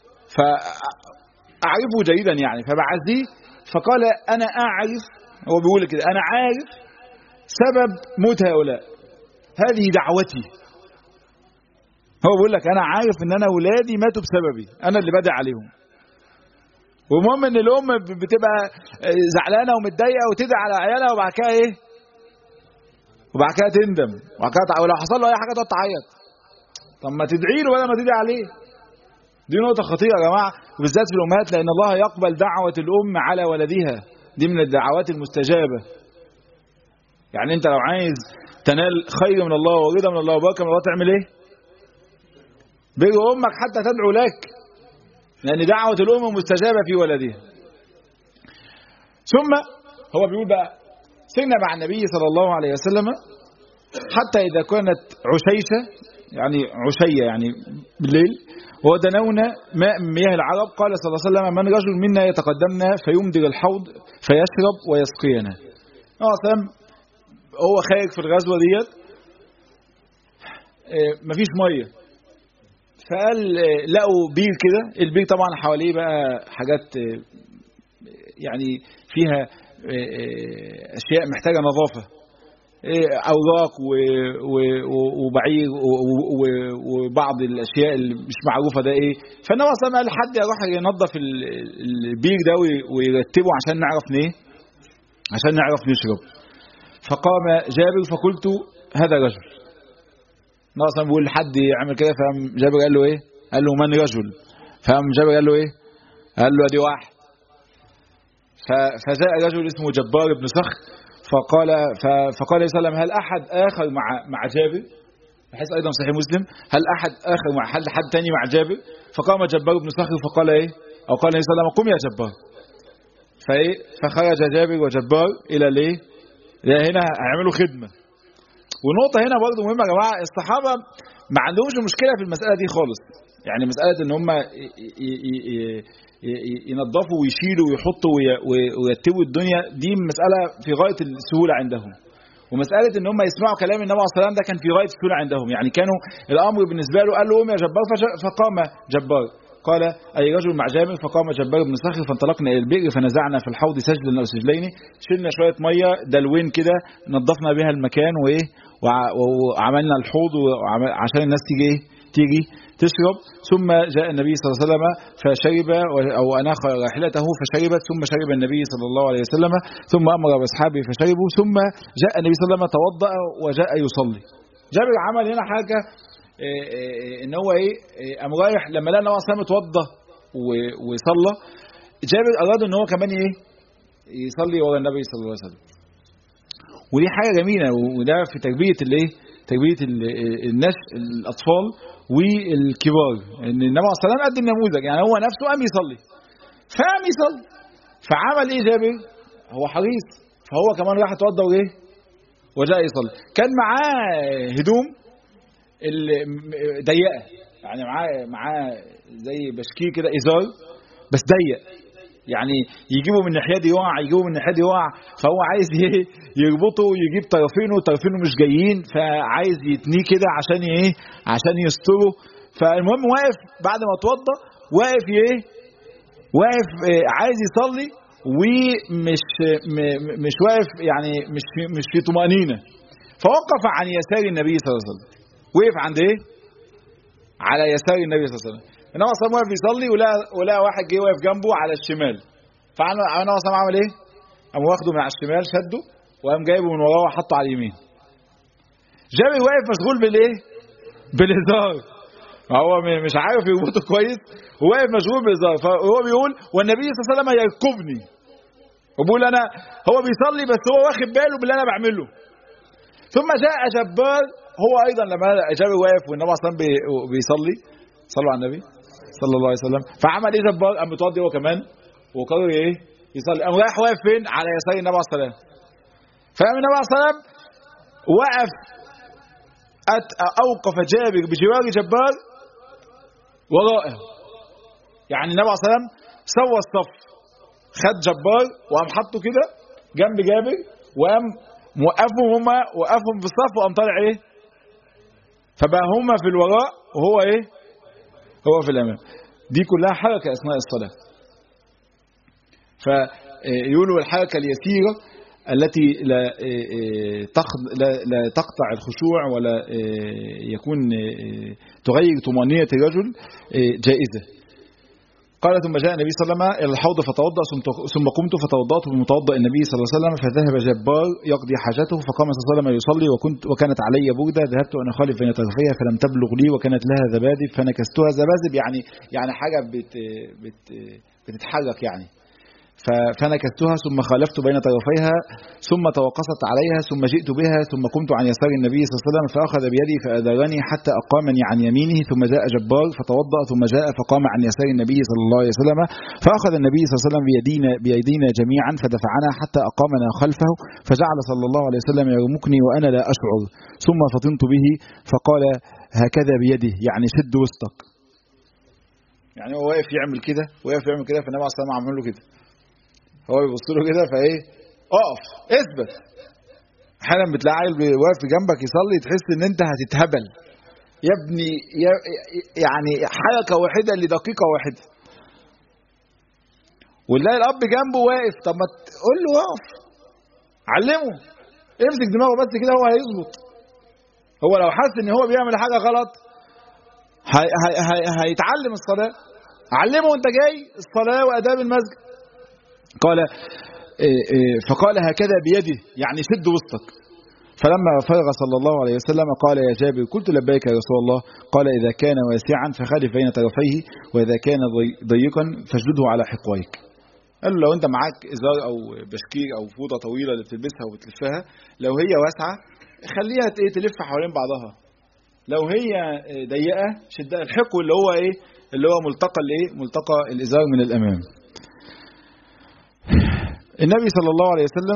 فاعرفه جيدا يعني فبعزيه فقال انا اعرف هو بيقول كده انا عارف سبب موت هؤلاء هذه دعوتي هو بيقول لك انا عارف ان انا اولادي ماتوا بسببي انا اللي بدع عليهم والمهم ان الام بتبقى زعلانه ومتضايقه وتدعي على عيالها وبعد كده ايه وبعد كده تندم وبعد كده ولو حصل له اي حاجه تقعد تعيط طب ما تدعي له ولا ما تدعي عليه دي نقطه خطيره يا جماعه وبالذات في الامهات لان الله يقبل دعوه الام على ولدها دي من الدعوات المستجابه يعني انت لو عايز تنال خير من الله ورضا من الله وبركه من الله تعمل ايه بر امك حتى تدعو لك لان دعوه الام مستجابه في ولدها ثم هو بيقول بقى سرنا مع النبي صلى الله عليه وسلم حتى اذا كانت عشيشه يعني عشيه يعني بالليل ودنونا ماء من مياه العرب قال صلى الله عليه وسلم من رجل منا يتقدمنا فيمدر الحوض فيشرب ويسقينا اه سلام هو خارج في الغزوه ديت مفيش ميه فقال لقوا بير كده البير طبعا حواليه بقى حاجات يعني فيها اشياء محتاجه نظافه اوراق وبعير وبعض الاشياء اللي مش معروفه ده ايه فالنبي صلى الله عليه وسلم قال حد يروح ينظف البير ده ويرتبه عشان نعرف ايه عشان نعرف نشرب فقام جابر فقلت هذا رجل النبي صلى الله عليه وسلم بيقول لحد يعمل كده فقام جابر قال له ايه قال له من رجل فقام جابر قال له ايه قال له ادي واحد فجاء رجل اسمه جبار بن صخر فقال فقال عليه وسلم هل احد اخر مع مع جابر بحيث ايضا صحيح مسلم هل احد اخر مع هل حد تاني مع جابر فقام جبار بن صخر فقال ايه او قال عليه وسلم قم يا جبار فايه فخرج جابر وجبار الى الايه هنا هيعملوا خدمه ونقطه هنا برضه مهمه يا جماعه الصحابه ما عندهمش مشكله في المساله دي خالص يعني مساله ان هم ينظفوا ويشيلوا ويحطوا ويرتبوا الدنيا دي مسألة في غاية السهولة عندهم ومسألة ان هم يسمعوا كلام النبي عليه الصلاة والسلام ده كان في غاية السهولة عندهم يعني كانوا الأمر بالنسبة له قال له قوم يا جبار فقام جبار قال أي رجل مع جابر فقام جبار بن صخر فانطلقنا إلى البئر فنزعنا في الحوض سجدا أو سجلين شلنا شوية مية دلوين كده نظفنا بها المكان وإيه وعملنا الحوض عشان الناس تيجي إيه تيجي تشرب ثم جاء النبي صلى الله عليه وسلم فشرب أو أناخ راحلته فشربت ثم شرب النبي صلى الله عليه وسلم ثم أمر بأصحابه فشربوا ثم جاء النبي صلى الله عليه وسلم توضأ وجاء يصلي جابر عمل هنا حاجة ان هو ايه قام رايح لما لقى النبي صلى الله عليه وسلم اتوضى وصلى جابر اراد ان هو كمان ايه يصلي ورا النبي صلى الله عليه وسلم ودي حاجه جميله وده في تربيه الايه تربيه الناس الاطفال والكبار ان النبي صلى الله عليه وسلم قدم نموذج يعني هو نفسه قام يصلي فقام يصلي فعمل ايه جابر هو حريص فهو كمان راح اتوضى وايه وجاء يصلي كان معاه هدوم ضيقه يعني معاه معاه زي بشكير كده ازار بس ضيق يعني يجيبه من الناحيه دي يقع يجيبه من الناحيه دي يقع فهو عايز ايه يربطه يجيب طرفينه وطرفينه مش جايين فعايز يتنيه كده عشان ايه عشان يستره فالمهم واقف بعد ما اتوضى واقف ايه واقف إيه عايز يصلي ومش مش واقف يعني مش في مش في طمانينه فوقف عن يسار النبي صلى الله عليه وسلم وقف عند ايه على يسار النبي صلى الله عليه وسلم النبي صلى الله عليه وسلم واقف يصلي ولقى ولقى واحد جه واقف جنبه على الشمال فالنبي صلى الله عليه وسلم عمل ايه قام واخده من على الشمال شده وقام جايبه من وراه وحطه على اليمين جابر واقف مشغول بالايه بالهزار هو مش عارف يربطه كويس وواقف مشغول بالهزار فهو بيقول والنبي صلى الله عليه وسلم يركبني وبيقول انا هو بيصلي بس هو واخد باله باللي انا بعمله ثم جاء جبار هو ايضا لما جابر واقف والنبي صلى الله عليه وسلم بيصلي صلوا على النبي صلى الله عليه وسلم فعمل ايه جبار قام متوضي هو كمان وقرر ايه يصلي قام رايح واقف فين على يسار النبي عليه الصلاه والسلام فقام النبي عليه الصلاه والسلام وقف اوقف جابر بجوار جبار ورائه يعني النبي عليه الصلاه والسلام سوى الصف خد جبار وقام حطه كده جنب جابر وقام موقفهم هما وقفهم في الصف وقام طالع ايه فبقى هما في الوراء وهو ايه هو في الامام دي كلها حركه اثناء الصلاه فيقولوا الحركه اليسيره التي لا لا لا تقطع الخشوع ولا يكون تغير طمأنينة الرجل جائزة قال ثم جاء النبي صلى الله عليه وسلم إلى الحوض فتوضأ ثم قمت فتوضأت بمتوضأ النبي صلى الله عليه وسلم فذهب جبار يقضي حاجته فقام صلى الله عليه وسلم يصلي وكنت وكانت علي بردة ذهبت أن أخالف بين طرفيها فلم تبلغ لي وكانت لها زبادب فنكستها زبادب يعني يعني حاجة بت بت بتتحرك يعني فنكستها ثم خالفت بين طرفيها ثم توقصت عليها ثم جئت بها ثم قمت عن يسار النبي صلى الله عليه وسلم فأخذ بيدي فأدارني حتى أقامني عن يمينه ثم جاء جبار فتوضأ ثم جاء فقام عن يسار النبي صلى الله عليه وسلم فأخذ النبي صلى الله عليه وسلم بيدينا, بيدينا جميعا فدفعنا حتى أقامنا خلفه فجعل صلى الله عليه وسلم يرمكني وأنا لا أشعر ثم فطنت به فقال هكذا بيده يعني شد وسطك يعني هو واقف يعمل كده واقف يعمل كده فالنبي عليه الصلاه والسلام عمل له كده هو يبص له كده فايه اقف اثبت احيانا بتلاقي عيل واقف جنبك يصلي تحس ان انت هتتهبل يا ابني يعني حركه واحده لدقيقه واحده ونلاقي الاب جنبه واقف طب ما تقول له اقف علمه امسك دماغه بس كده هو هيظبط هو لو حس ان هو بيعمل حاجه غلط هي هي هي هيتعلم الصلاه علمه وانت جاي الصلاه واداب المسجد قال فقال هكذا بيده يعني شد وسطك فلما فرغ صلى الله عليه وسلم قال يا جابر قلت لبيك يا رسول الله قال إذا كان واسعا فخالف بين طرفيه وإذا كان ضيقا فاشدده على حقويك قال له لو انت معاك ازار او بشكير او فوطه طويله اللي بتلبسها وبتلفها لو هي واسعه خليها ايه تلف حوالين بعضها لو هي ضيقه شدها الحقو اللي هو ايه اللي هو ملتقى الايه ملتقى الازار من الامام النبي صلى الله عليه وسلم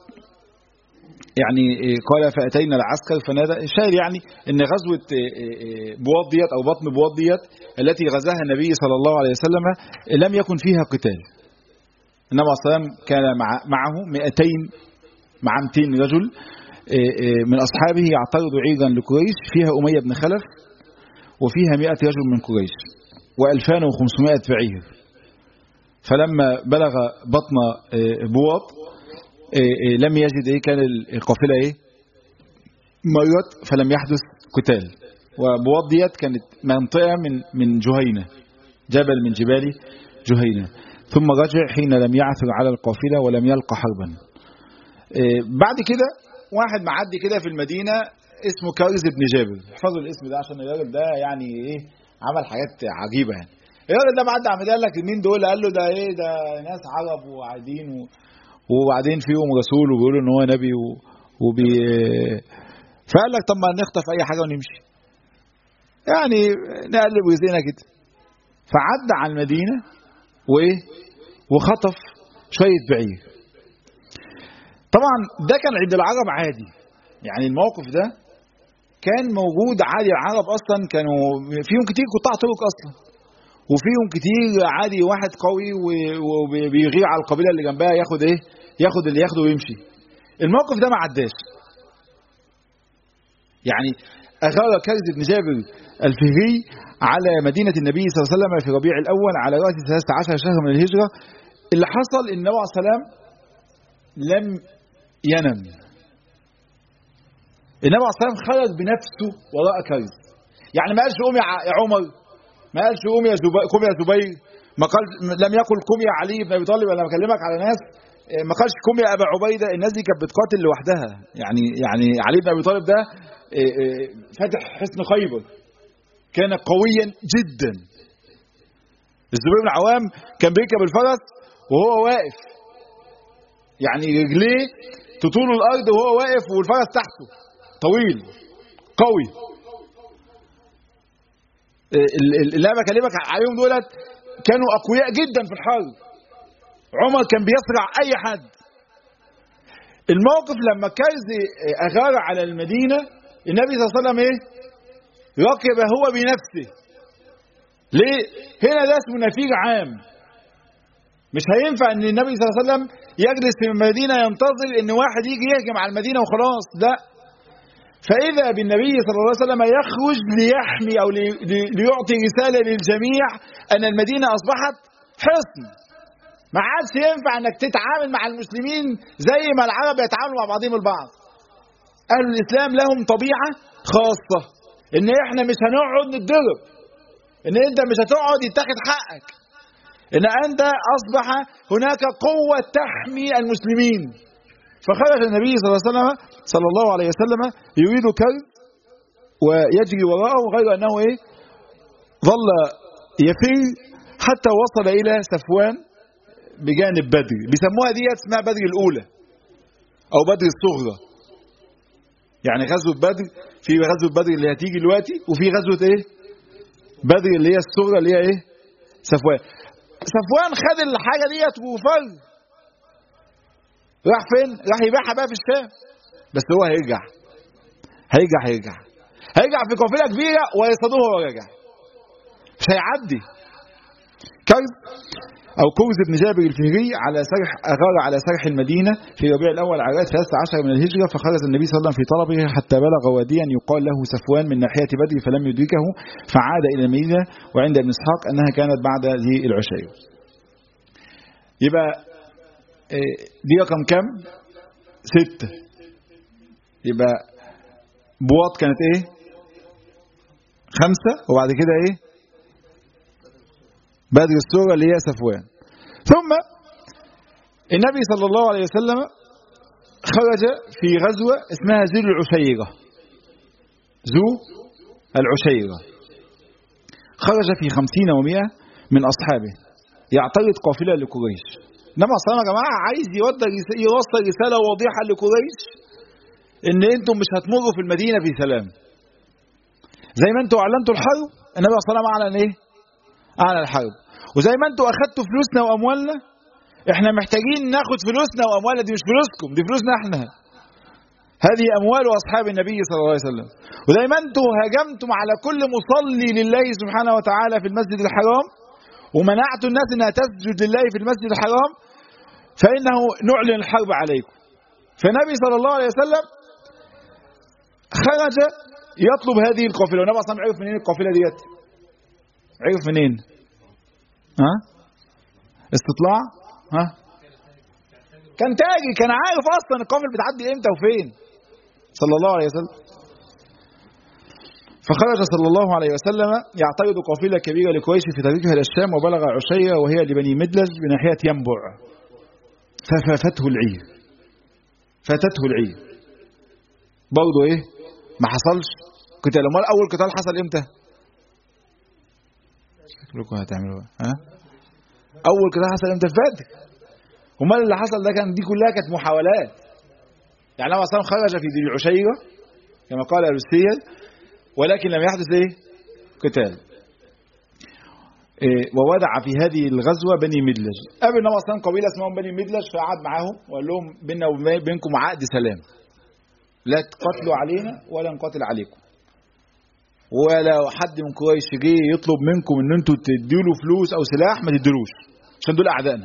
يعني قال فأتينا العسكر فنادى الشاهد يعني ان غزوة بواط ديت او بطن بواط ديت التي غزاها النبي صلى الله عليه وسلم لم يكن فيها قتال النبي عليه الصلاة والسلام كان مع معه 200 مع 200 رجل من أصحابه يعترض عيدا لقريش فيها أمية بن خلف وفيها 100 رجل من قريش و2500 بعير فلما بلغ بطن بواط لم يجد ايه كان القافله ايه مرت فلم يحدث قتال وبواط ديت كانت منطقه من من جهينه جبل من جبال جهينه ثم رجع حين لم يعثر على القافله ولم يلقى حربا بعد كده واحد معدي كده في المدينه اسمه كارز بن جابر احفظوا الاسم ده عشان الراجل ده يعني ايه عمل حاجات عجيبه يعني الراجل ده معدي عم قال لك مين دول قال له ده ايه ده ناس عرب وقاعدين و... وبعدين فيهم رسول وبيقولوا ان هو نبي و... وبي فقال لك طب ما نخطف اي حاجه ونمشي يعني نقلب وزينا كده فعدى على المدينه وايه وخطف شويه بعير طبعا ده كان عند العرب عادي يعني الموقف ده كان موجود عادي العرب اصلا كانوا فيهم كتير قطاع طرق اصلا وفيهم كتير عادي واحد قوي وبيغير على القبيله اللي جنبها ياخد ايه ياخد اللي ياخده ويمشي الموقف ده ما عداش يعني اغار كرز بن جابر الفهري على مدينه النبي صلى الله عليه وسلم في ربيع الاول على راس 13 شهر من الهجره اللي حصل ان النبي عليه السلام لم ينم النبي عليه السلام خرج بنفسه وراء كرز يعني ما قالش قوم يا عمر ما قالش قوم يا زبير قوم يا زبير ما قال لم يقل قوم يا علي بن ابي طالب انا بكلمك على ناس ما قالش قوم يا ابا عبيده الناس دي كانت بتقاتل لوحدها يعني يعني علي بن ابي طالب ده فتح حصن خيبر كان قويا جدا الزبير بن عوام كان بيركب الفرس وهو واقف يعني رجليه تطول الارض وهو واقف والفرس تحته طويل قوي اللي انا بكلمك عليهم دولت كانوا اقوياء جدا في الحرب عمر كان بيصرع اي حد الموقف لما كرز اغار على المدينه النبي صلى الله عليه وسلم ايه ركب هو بنفسه ليه هنا ده اسمه نفير عام مش هينفع ان النبي صلى الله عليه وسلم يجلس في المدينه ينتظر ان واحد يجي يهجم على المدينه وخلاص لا فإذا بالنبي صلى الله عليه وسلم يخرج ليحمي أو ليعطي رسالة للجميع أن المدينة أصبحت حصن ما عادش ينفع أنك تتعامل مع المسلمين زي ما العرب يتعاملوا مع بعضهم البعض أهل الإسلام لهم طبيعة خاصة إن إحنا مش هنقعد نتضرب إن أنت مش هتقعد يتاخد حقك إن أنت أصبح هناك قوة تحمي المسلمين فخرج النبي صلى الله عليه وسلم صلى الله عليه وسلم يريد كلب ويجري وراءه غير أنه إيه ظل يفر حتى وصل إلى سفوان بجانب بدر بيسموها دي اسمها بدر الأولى أو بدر الصغرى يعني غزوة بدر في غزوة بدر اللي هتيجي دلوقتي وفي غزوة إيه بدر اللي هي الصغرى اللي هي إيه سفوان سفوان خد الحاجة ديت وفر راح فين؟ راح يبيعها بقى في الشام بس هو هيرجع هيرجع هيرجع هيرجع في قافله كبيره ويصطادوه وهو راجع مش هيعدي كرز او كرز بن جابر الفهري على سرح اغار على سرح المدينه في ربيع الاول على 13 من الهجره فخرج النبي صلى الله عليه وسلم في طلبه حتى بلغ واديا يقال له سفوان من ناحيه بدر فلم يدركه فعاد الى المدينه وعند ابن اسحاق انها كانت بعد ذي العشير يبقى دي رقم كام ستة يبقى بواط كانت ايه خمسة وبعد كده ايه بدر السورة اللي هي سفوان ثم النبي صلى الله عليه وسلم خرج في غزوة اسمها ذو العشيرة ذو العشيرة خرج في خمسين ومئة من أصحابه يعترض قافلة لقريش انما اصلا يا جماعه عايز يوصل رساله واضحه لقريش ان انتم مش هتمروا في المدينه في سلام زي ما انتم اعلنتوا الحرب النبي صلى الله عليه وسلم اعلن ايه اعلن الحرب وزي ما انتم اخدتوا فلوسنا واموالنا احنا محتاجين ناخد فلوسنا واموالنا دي مش فلوسكم دي فلوسنا احنا هذه اموال اصحاب النبي صلى الله عليه وسلم وزي ما انتم هاجمتم على كل مصلي لله سبحانه وتعالى في المسجد الحرام ومنعت الناس انها تسجد لله في المسجد الحرام فانه نعلن الحرب عليكم فالنبي صلى الله عليه وسلم خرج يطلب هذه القافله والنبي اصلا عرف منين القافله ديت عرف منين ها استطلاع ها كان تاجي كان عارف اصلا القافله بتعدي امتى وفين صلى الله عليه وسلم فخرج صلى الله عليه وسلم يعترض قافلة كبيرة لقريش في طريقها إلى الشام وبلغ عشية وهي لبني مدلج بناحية ينبع ففاته العير فاتته العير برضه إيه ما حصلش قتال امال أول قتال حصل إمتى شكلكم هتعملوا ها أول قتال حصل إمتى في بدر امال اللي حصل ده كان دي كلها كانت محاولات يعني هو أصلا خرج في ذي العشيرة كما قال السير ولكن لم يحدث ايه قتال إيه وودع في هذه الغزوة بني مدلج قابل النبي اصلا قبيلة اسمهم بني مدلج فقعد معاهم وقال لهم بيننا وبينكم عقد سلام لا تقاتلوا علينا ولا نقاتل عليكم ولا حد من قريش جه يطلب منكم ان انتوا تدوا له فلوس او سلاح ما تدلوش عشان دول اعدائنا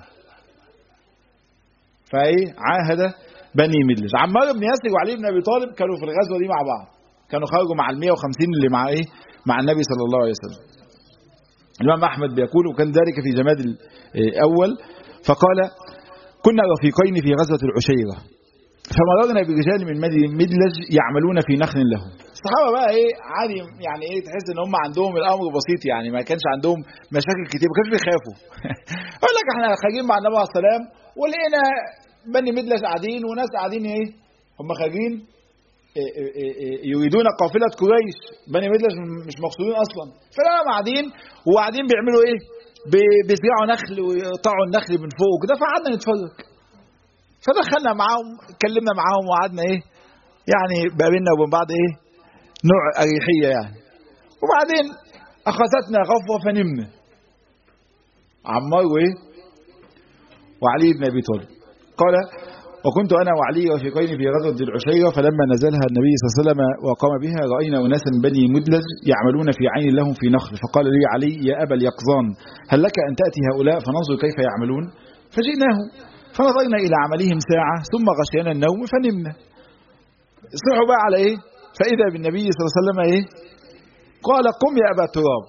فايه عاهد بني مدلج عمار بن ياسر وعلي بن ابي طالب كانوا في الغزوه دي مع بعض كانوا خرجوا مع ال 150 اللي مع ايه مع النبي صلى الله عليه وسلم الامام احمد بيقول وكان ذلك في جماد الاول فقال كنا رفيقين في غزوه العشيره فمررنا برجال من مدلج يعملون في نخل لهم الصحابه بقى ايه عادي يعني ايه تحس ان هم عندهم الامر بسيط يعني ما كانش عندهم مشاكل كتير ما كانش بيخافوا يقول لك احنا خارجين مع النبي عليه السلام ولقينا بني مدلج قاعدين وناس قاعدين ايه هم خارجين يريدون قافلة قريش بني مدلج مش مقصودين أصلا فلا قاعدين وقاعدين بيعملوا إيه بيزرعوا نخل ويقطعوا النخل من فوق وكده فقعدنا نتفرج فدخلنا معاهم اتكلمنا معاهم وقعدنا إيه يعني بقى بيننا وبين بعض إيه نوع أريحية يعني وبعدين أخذتنا غفوة فنمنا عمار وإيه وعلي بن أبي طالب قال وكنت أنا وعلي رفيقين في غزوة ذي العشيرة فلما نزلها النبي صلى الله عليه وسلم وقام بها رأينا أناسا بني مدلج يعملون في عين لهم في نخل فقال لي علي يا أبا اليقظان هل لك أن تأتي هؤلاء فننظر كيف يعملون فجئناه فنظرنا إلى عملهم ساعة ثم غشينا النوم فنمنا اصلحوا بقى على إيه فإذا بالنبي صلى الله عليه وسلم إيه قال قم يا أبا تراب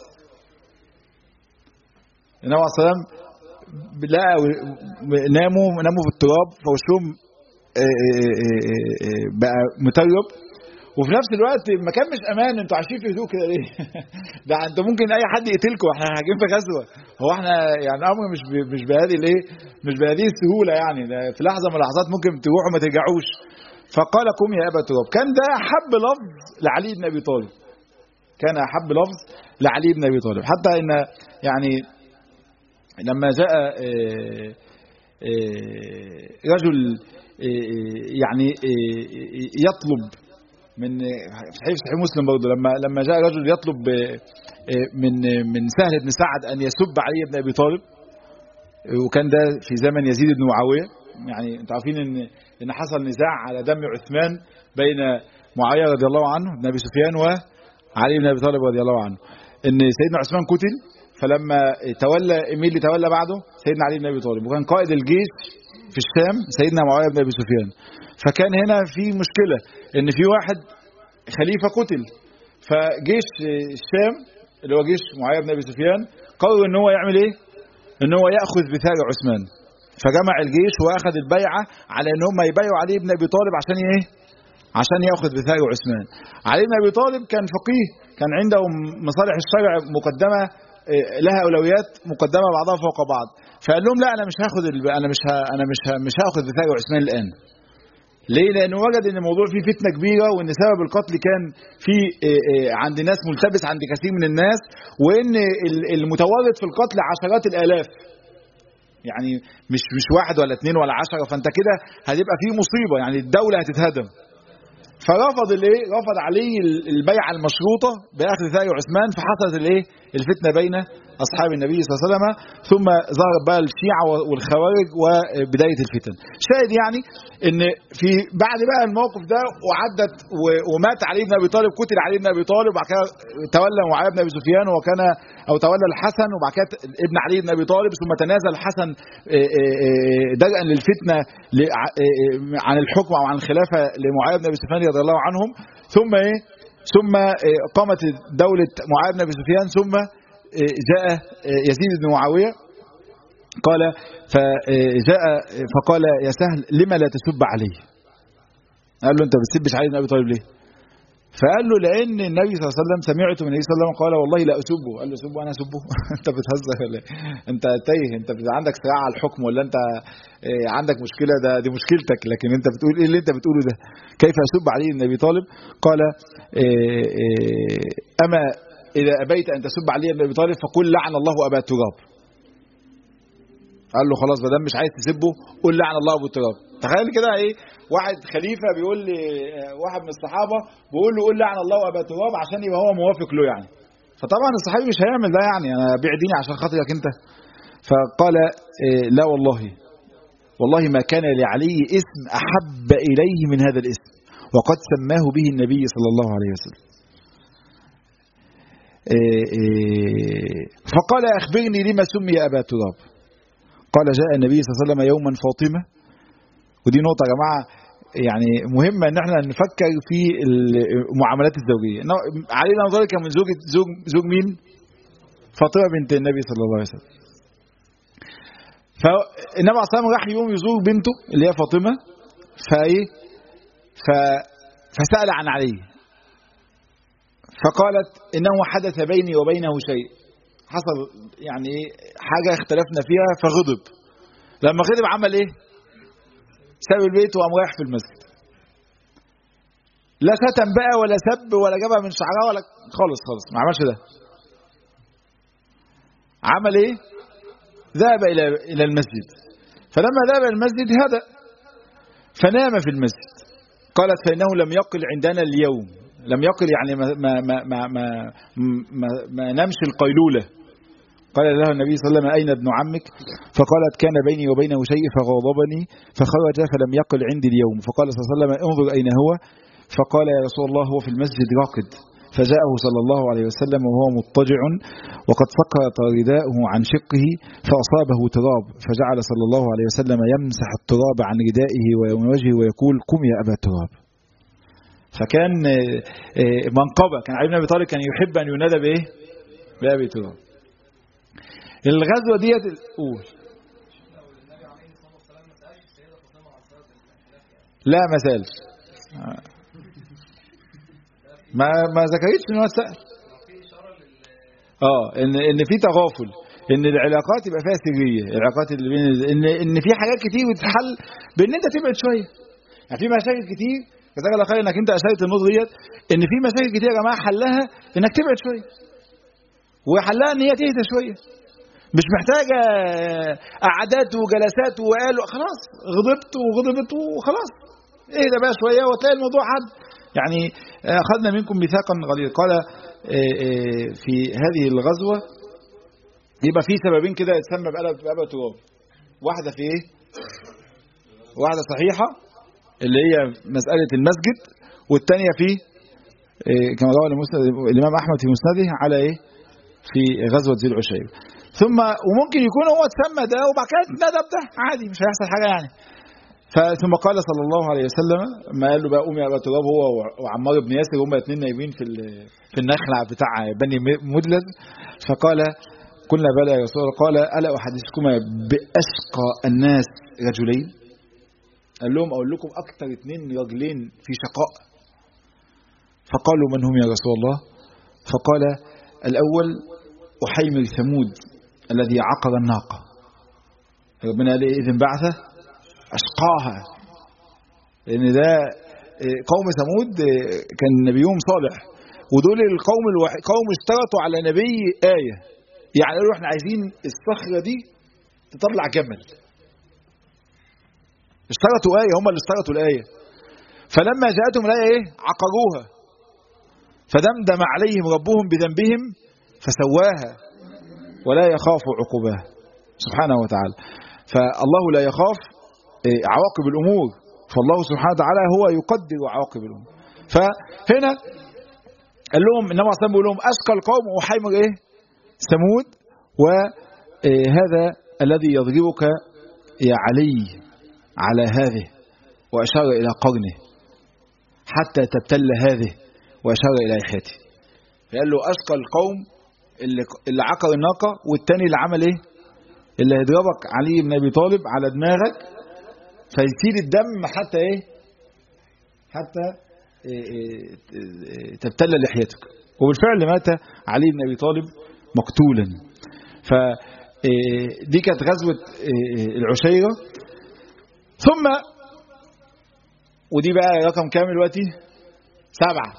النبي عليه الصلاة والسلام ناموا ناموا في التراب فوشهم بقى مترب وفي نفس الوقت المكان مش امان انتوا عايشين في هدوء كده ليه؟ ده انتوا ممكن اي حد يقتلكم احنا هاجين في غزوه هو احنا يعني الامر مش مش بهذه الايه؟ مش بهذه السهوله يعني ده في لحظه من اللحظات ممكن تروحوا ما ترجعوش فقال قم يا ابا تراب كان ده احب لفظ لعلي بن ابي طالب كان احب لفظ لعلي بن ابي طالب حتى ان يعني لما جاء رجل يعني يطلب من صحيح صحيح مسلم برضه لما لما جاء رجل يطلب من من سهل بن سعد ان يسب علي بن ابي طالب وكان ده في زمن يزيد بن معاويه يعني انتوا عارفين ان ان حصل نزاع على دم عثمان بين معاويه رضي الله عنه بن ابي سفيان وعلي بن ابي طالب رضي الله عنه ان سيدنا عثمان قتل فلما تولى مين اللي تولى بعده سيدنا علي بن ابي طالب وكان قائد الجيش في الشام سيدنا معاويه بن ابي سفيان فكان هنا في مشكله ان في واحد خليفه قتل فجيش الشام اللي هو جيش معاويه بن ابي سفيان قرر ان هو يعمل ايه ان هو ياخذ بثار عثمان فجمع الجيش واخذ البيعه على ان هم يبايعوا علي بن ابي طالب عشان ايه عشان ياخذ بثار عثمان علي بن ابي طالب كان فقيه كان عنده مصالح الشرع مقدمه لها اولويات مقدمه بعضها فوق بعض فقال لهم لا انا مش هاخد انا مش ها انا مش ها مش هاخد بثار عثمان الان ليه لانه وجد ان الموضوع فيه فتنه كبيره وان سبب القتل كان في عند ناس ملتبس عند كثير من الناس وان المتورط في القتل عشرات الالاف يعني مش مش واحد ولا اثنين ولا عشرة فانت كده هتبقى في مصيبه يعني الدوله هتتهدم فرفض الايه رفض علي البيعه المشروطه باخذ ثار عثمان فحصلت الايه الفتنه بين اصحاب النبي صلى الله عليه وسلم ثم ظهرت بقى الشيعه والخوارج وبدايه الفتن شاهد يعني ان في بعد بقى الموقف ده وعدت ومات علي بن ابي طالب قتل علي بن ابي طالب وبعد كده تولى معاويه بن ابي سفيان وكان او تولى الحسن وبعد كده ابن علي بن ابي طالب ثم تنازل الحسن درءا للفتنه عن الحكم او عن الخلافه لمعاويه بن ابي سفيان رضي الله عنهم ثم ايه ثم قامت دوله معاويه بن ابي سفيان ثم جاء يزيد بن معاويه قال فجاء فقال يا سهل لما لا تسب علي قال له انت ما بتسبش علي بن ابي طالب ليه فقال له لان النبي صلى الله عليه وسلم سمعت من النبي صلى الله عليه وسلم قال والله لا اسبه قال له سبه انا اسبه انت بتهزر ولا انت تايه انت عندك صراع على الحكم ولا انت عندك مشكله ده دي مشكلتك لكن انت بتقول ايه اللي انت بتقوله ده كيف اسب علي بن ابي طالب قال اما اذا ابيت ان تسب علي بن ابي طالب فقل لعن الله ابا تراب قال له خلاص ما دام مش عايز تسبه قول لعن الله ابو تراب تخيل كده ايه واحد خليفه بيقول لي واحد من الصحابه بيقول له قول لعن الله ابا تراب عشان يبقى هو موافق له يعني فطبعا الصحابي مش هيعمل ده يعني انا بيع ديني عشان خاطرك انت فقال إيه لا والله والله ما كان لعلي اسم احب اليه من هذا الاسم وقد سماه به النبي صلى الله عليه وسلم إيه إيه فقال اخبرني لما سمي ابا تراب قال جاء النبي صلى الله عليه وسلم يوما فاطمه ودي نقطه يا جماعه يعني مهمه ان احنا نفكر في المعاملات الزوجيه علي بن ابي كان من زوج زوج زوج مين؟ فاطمه بنت النبي صلى الله عليه وسلم. فالنبي عليه الصلاه والسلام راح يوم يزور بنته اللي هي فاطمه فايه؟ ف فسال عن علي فقالت انه حدث بيني وبينه شيء حصل يعني حاجه اختلفنا فيها فغضب لما غضب عمل ايه؟ ساب البيت وقام رايح في المسجد لا شتم بقى ولا سب ولا جابها من شعرها ولا خالص خالص ما عملش ده عمل ايه ذهب الى الى المسجد فلما ذهب الى المسجد هدأ فنام في المسجد قالت فانه لم يقل عندنا اليوم لم يقل يعني ما ما ما ما ما, ما, ما نمش القيلوله قال له النبي صلى الله عليه وسلم أين ابن عمك فقالت كان بيني وبينه شيء فغضبني فخرج فلم يقل عندي اليوم فقال صلى الله عليه وسلم انظر أين هو فقال يا رسول الله هو في المسجد راقد فجاءه صلى الله عليه وسلم وهو مضطجع وقد سقط رداءه عن شقه فأصابه تراب فجعل صلى الله عليه وسلم يمسح التراب عن ردائه ومن وجهه ويقول قم يا أبا تراب فكان منقبة كان علي بن أبي طالب كان يحب أن ينادى بإيه بأبي تراب الغزوة ديت قول لا ما سالش ما ما ذكرتش ان هو سال اه ان ان في تغافل ان العلاقات يبقى فيها سريه العلاقات اللي بين ان ان في حاجات كتير بتتحل بان انت تبعد شويه يعني في مشاكل كتير جزاك الله خير انك انت اشرت النقطه ديت ان في مشاكل كتير يا جماعه حلها انك تبعد شويه وحلها ان هي تهدى شويه مش محتاجه قعدات وجلسات وقالوا خلاص غضبت وغضبت وخلاص اهدى بقى شويه وتلاقي الموضوع عد يعني اخذنا منكم ميثاقا غليظا قال في هذه الغزوه يبقى في سببين كده يتسمى بأبا تراب واحده في ايه واحده صحيحه اللي هي مساله المسجد والثانيه في كما روى الامام احمد في مسنده على ايه في غزوه ذي العشير ثم وممكن يكون هو اتسمى ده وبعد كده اتندب ده عادي مش هيحصل حاجه يعني ثم قال صلى الله عليه وسلم ما قال له بقى قوم يا ابا تراب هو وعمار بن ياسر هما الاثنين نايمين في في النخله بتاع بني مدلج فقال قلنا بلى يا رسول الله قال الا احدثكما باشقى الناس رجلين قال لهم اقول لكم اكثر اثنين رجلين في شقاء فقالوا من هم يا رسول الله فقال الاول احيمر ثمود الذي عقر الناقه ربنا قال اذن بعثه أشقاها لأن ده قوم ثمود كان نبيهم صالح ودول القوم الوحيد قوم اشترطوا على نبي آية يعني قالوا احنا عايزين الصخرة دي تطلع جمل اشترطوا آية هم اللي اشترطوا الآية فلما جاءتهم الآية ايه عقروها فدمدم عليهم ربهم بذنبهم فسواها ولا يخاف عقباها سبحانه وتعالى فالله لا يخاف عواقب الأمور فالله سبحانه وتعالى هو يقدر عواقب الأمور فهنا قال لهم إنما أصلا بيقول لهم أشقى القوم وحيمر إيه ثمود وهذا الذي يضربك يا علي على هذه وأشار إلى قرنه حتى تبتل هذه وأشار إلى لحيته قال له أشقى القوم اللي, اللي عقر الناقة والتاني اللي عمل إيه اللي هيضربك علي بن أبي طالب على دماغك فيسيل الدم حتى ايه حتى إيه إيه تبتل لحيتك وبالفعل مات علي بن ابي طالب مقتولا ف دي كانت غزوه العشيره ثم ودي بقى رقم كام دلوقتي سبعه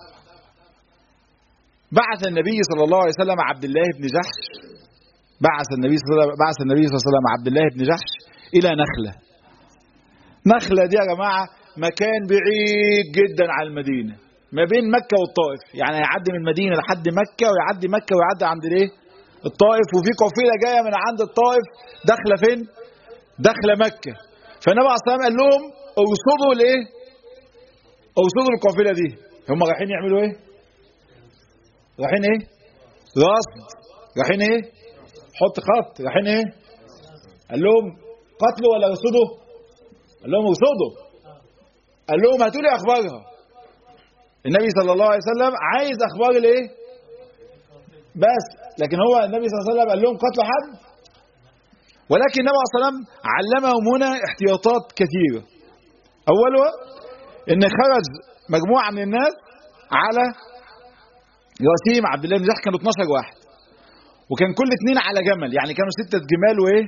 بعث النبي صلى الله عليه وسلم عبد الله بن جحش بعث النبي صلى الله بعث النبي صلى الله عليه وسلم عبد الله بن جحش الى نخله نخلة دي يا جماعة مكان بعيد جدا عن المدينة ما بين مكة والطائف يعني هيعدي من المدينة لحد مكة ويعدي مكة ويعدي عند الايه الطائف وفي قافلة جاية من عند الطائف داخلة فين داخلة مكة فالنبي عليه الصلاة والسلام قال لهم اوصدوا الايه اوصدوا القافلة دي هم رايحين يعملوا ايه رايحين ايه رصد رايحين ايه حط خط رايحين ايه قال لهم قتلوا ولا رصدوا قال لهم ارصدوا قال لهم هاتوا لي اخبارها النبي صلى الله عليه وسلم عايز اخبار الايه بس لكن هو النبي صلى الله عليه وسلم قال لهم قتلوا حد ولكن النبي صلى الله عليه وسلم علمهم هنا احتياطات كثيره اولها ان خرج مجموعه من الناس على ياسيم عبد الله بن جحش كانوا 12 واحد وكان كل اثنين على جمل يعني كانوا ستة جمال وايه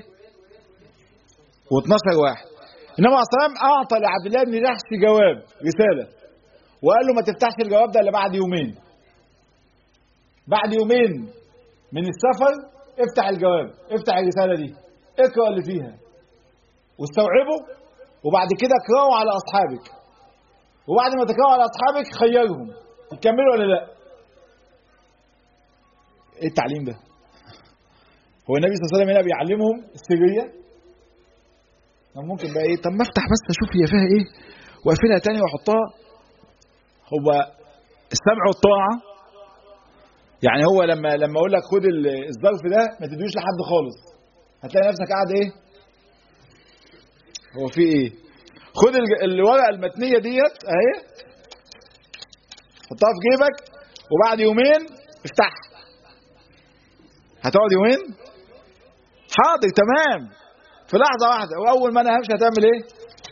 و12 واحد انما عليه السلام اعطى لعبد الله بن جحش جواب رساله وقال له ما تفتحش الجواب ده الا بعد يومين بعد يومين من السفر افتح الجواب افتح الرساله دي اقرا اللي فيها واستوعبه وبعد كده اقراه على اصحابك وبعد ما تقراه على اصحابك خيرهم تكملوا ولا لا ايه التعليم ده هو النبي صلى الله عليه وسلم هنا بيعلمهم السريه ممكن بقى ايه طب ما افتح بس اشوف هي فيها ايه واقفلها تاني واحطها هو السمع والطاعه يعني هو لما لما اقول لك خد الظرف ده ما تدوش لحد خالص هتلاقي نفسك قاعد ايه هو في ايه خد الورقه المتنيه ديت اهي حطها في جيبك وبعد يومين افتحها هتقعد يومين حاضر تمام في لحظة واحدة وأول ما أنا همشي هتعمل إيه؟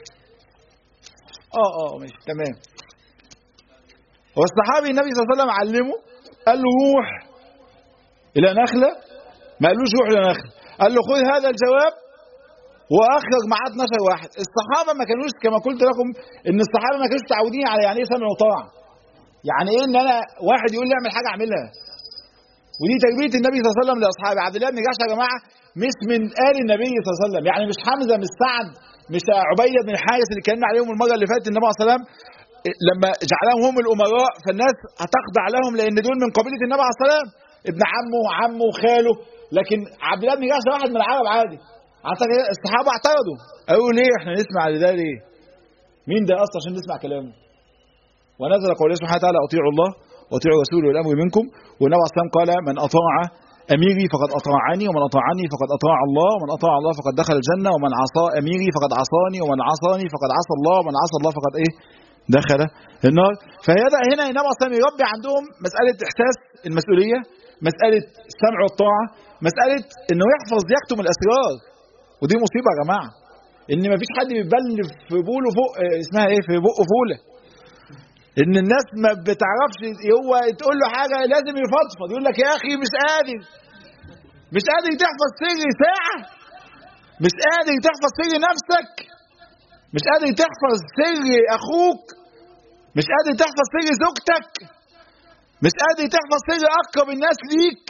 اه اه ماشي تمام هو الصحابي النبي صلى الله عليه وسلم علمه قال له روح الى نخله ما قالوش روح الى نخله قال له خذ هذا الجواب واخرج معاه 12 واحد الصحابه ما كانوش كما قلت لكم ان الصحابه ما كانوش متعودين على يعني ايه سمع وطاعه يعني ايه ان انا واحد يقول لي اعمل حاجه اعملها ودي تربيه النبي صلى الله عليه وسلم لاصحابه عبد الله بن جحش يا جماعه مش من ال النبي صلى الله عليه وسلم يعني مش حمزه مش سعد مش عبيده بن الحارث اللي اتكلمنا عليهم المره اللي فاتت النبي صلى الله عليه وسلم لما جعلهم هم الامراء فالناس هتخضع لهم لان دول من قبيله النبي عليه الصلاه والسلام ابن عمه وعمه وخاله لكن عبد الله بن جحش ده واحد من العرب عادي اعتقد الصحابه اعترضوا قالوا ليه احنا نسمع لده ليه؟ مين ده اصلا عشان نسمع كلامه؟ ونزل قوله سبحانه وتعالى اطيعوا الله واطيعوا رسوله والامر منكم والنبي عليه الصلاه والسلام قال من اطاع اميري فقد اطاعني ومن اطاعني فقد اطاع الله ومن اطاع الله فقد دخل الجنه ومن عصى اميري فقد عصاني ومن عصاني فقد عصى الله ومن عصى الله فقد ايه؟ دخل النار فهذا هنا النبي عليه الصلاه يربي عندهم مساله احساس المسؤوليه مساله السمع والطاعه مساله انه يحفظ يكتم الاسرار ودي مصيبه يا جماعه ان ما فيش حد بيبل في بوله فوق اسمها ايه في بقه فوله ان الناس ما بتعرفش هو تقول له حاجه لازم يفضفض يقول لك يا اخي مش قادر مش قادر تحفظ سر ساعه مش قادر تحفظ سر نفسك مش قادر تحفظ سر اخوك مش قادر تحفظ سر زوجتك مش قادر تحفظ سر اقرب الناس ليك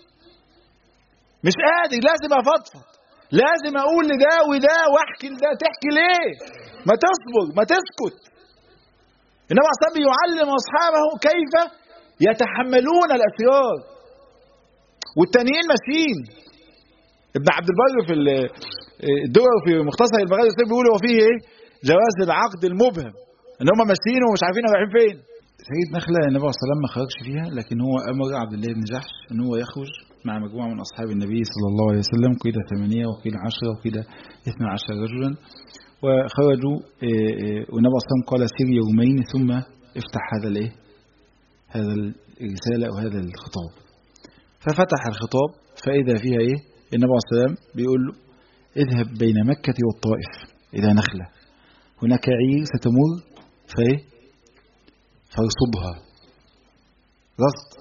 مش قادر لازم افضفض لازم اقول لده وده واحكي لده تحكي ليه ما تصبر ما تسكت النبي عليه الصلاه يعلم اصحابه كيف يتحملون الاسرار والتانيين ماشيين ابن عبد البر في الدول في مختصر المغازي السيف بيقول هو فيه ايه جواز العقد المبهم ان هم ماشيين ومش عارفين رايحين فين سيد نخلة النبي صلى الله عليه وسلم ما خرجش فيها لكن هو امر عبد الله بن جحش ان هو يخرج مع مجموعه من اصحاب النبي صلى الله عليه وسلم قيل ثمانيه وقيل عشره وقيل اثنا عشر رجلا وخرجوا والنبي صلى الله عليه وسلم قال سير يومين ثم افتح هذا الايه هذا الرساله او هذا الخطاب ففتح الخطاب فاذا فيها ايه النبي عليه الصلاه والسلام بيقول له اذهب بين مكة والطائف إلى نخلة هناك عير ستمر فإيه فارصبها رصد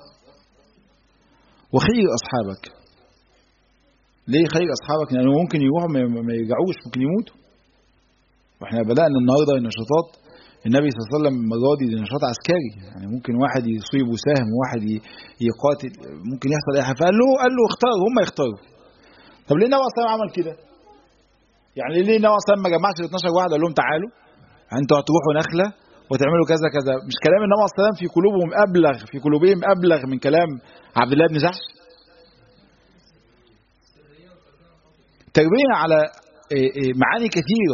وخير أصحابك ليه خير أصحابك لأنه ممكن يروحوا ما يرجعوش ممكن يموتوا واحنا بدأنا النهاردة النشاطات النبي صلى الله عليه وسلم المرة دي نشاط عسكري يعني ممكن واحد يصيبه سهم وواحد يقاتل ممكن يحصل اي حاجه فقال له قال له اختار هم يختاروا طب ليه النبي صلى الله عليه وسلم عمل كده؟ يعني ليه النبي صلى الله عليه وسلم ما جمعش ال 12 واحد قال لهم تعالوا انتوا هتروحوا نخله وتعملوا كذا كذا مش كلام النبي صلى الله عليه وسلم في قلوبهم ابلغ في قلوبهم ابلغ من كلام عبد الله بن جحش تربيه على معاني كثيره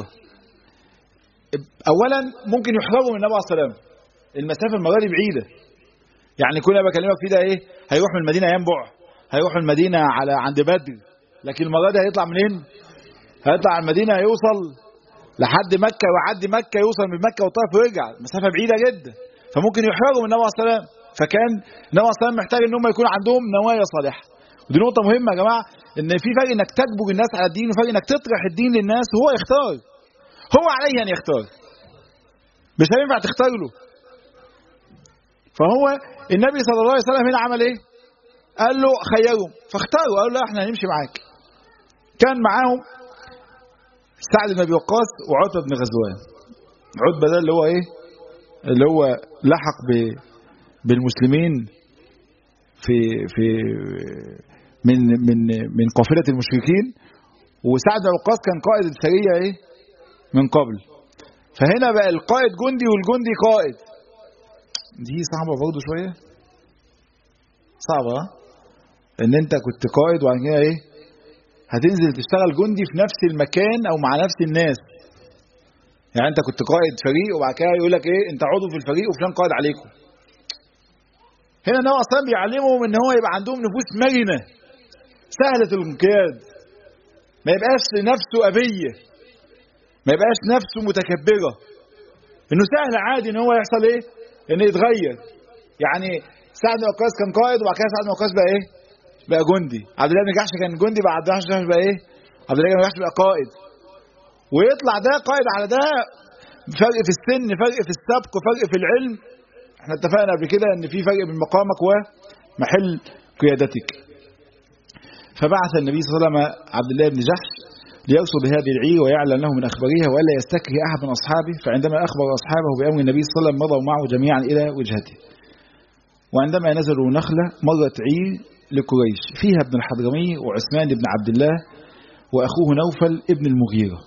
اولا ممكن يحرموا من النبي صلى الله عليه وسلم المسافه المره دي بعيده يعني كل ما بكلمك فيه ده ايه هيروح من المدينه ينبع هيروح من المدينه على عند بدر لكن المره دي هيطلع منين هيطلع على المدينه هيوصل لحد مكه ويعدي مكه يوصل من مكه والطائف ويرجع مسافه بعيده جدا فممكن يحرجوا من النبي صلى الله عليه وسلم فكان النبي صلى الله عليه وسلم محتاج ان هم يكون عندهم نوايا صالحه ودي نقطه مهمه يا جماعه ان في فرق انك تجبر الناس على الدين وفرق انك تطرح الدين للناس وهو يختار هو عليه ان يختار مش هينفع تختار له فهو النبي صلى الله عليه وسلم هنا عمل ايه قال له خيرهم فاختاروا قالوا لا احنا هنمشي معاك كان معاهم سعد بن ابي وقاص وعتبه بن غزوان عتبه ده اللي هو ايه اللي هو لحق ب بالمسلمين في في من من من قافله المشركين وسعد بن وقاص كان قائد السريه ايه من قبل فهنا بقى القائد جندي والجندي قائد دي صعبه برضه شويه صعبه ان انت كنت قائد وبعد كده ايه هتنزل تشتغل جندي في نفس المكان او مع نفس الناس يعني انت كنت قائد فريق وبعد كده يقول لك ايه انت عضو في الفريق وفلان قائد عليكم هنا النبي اصلا بيعلمهم ان هو يبقى عندهم نفوس مرنه سهله الانقياد ما يبقاش نفسه ابيه ما يبقاش نفسه متكبره انه سهل عادي ان هو يحصل ايه ان يتغير يعني سعد بن وقاص كان قائد وبعد كده سعد بن وقاص بقى ايه بقى جندي عبد الله بن جحش كان جندي بعد عبد الله بن جحش بقى ايه عبد الله بن جحش بقى قائد ويطلع ده قائد على ده فرق في السن فرق في السبق فرق في العلم احنا اتفقنا قبل كده ان في فرق بين مقامك ومحل قيادتك فبعث النبي صلى الله عليه وسلم عبد الله بن جحش ليرصد هذه العير ويعلم له من اخبارها والا يستكري احد من اصحابه فعندما اخبر اصحابه بامر النبي صلى الله عليه وسلم مضوا معه جميعا الى وجهته وعندما نزلوا نخله مرت عير لقريش فيها ابن الحضرمي وعثمان بن عبد الله واخوه نوفل ابن المغيره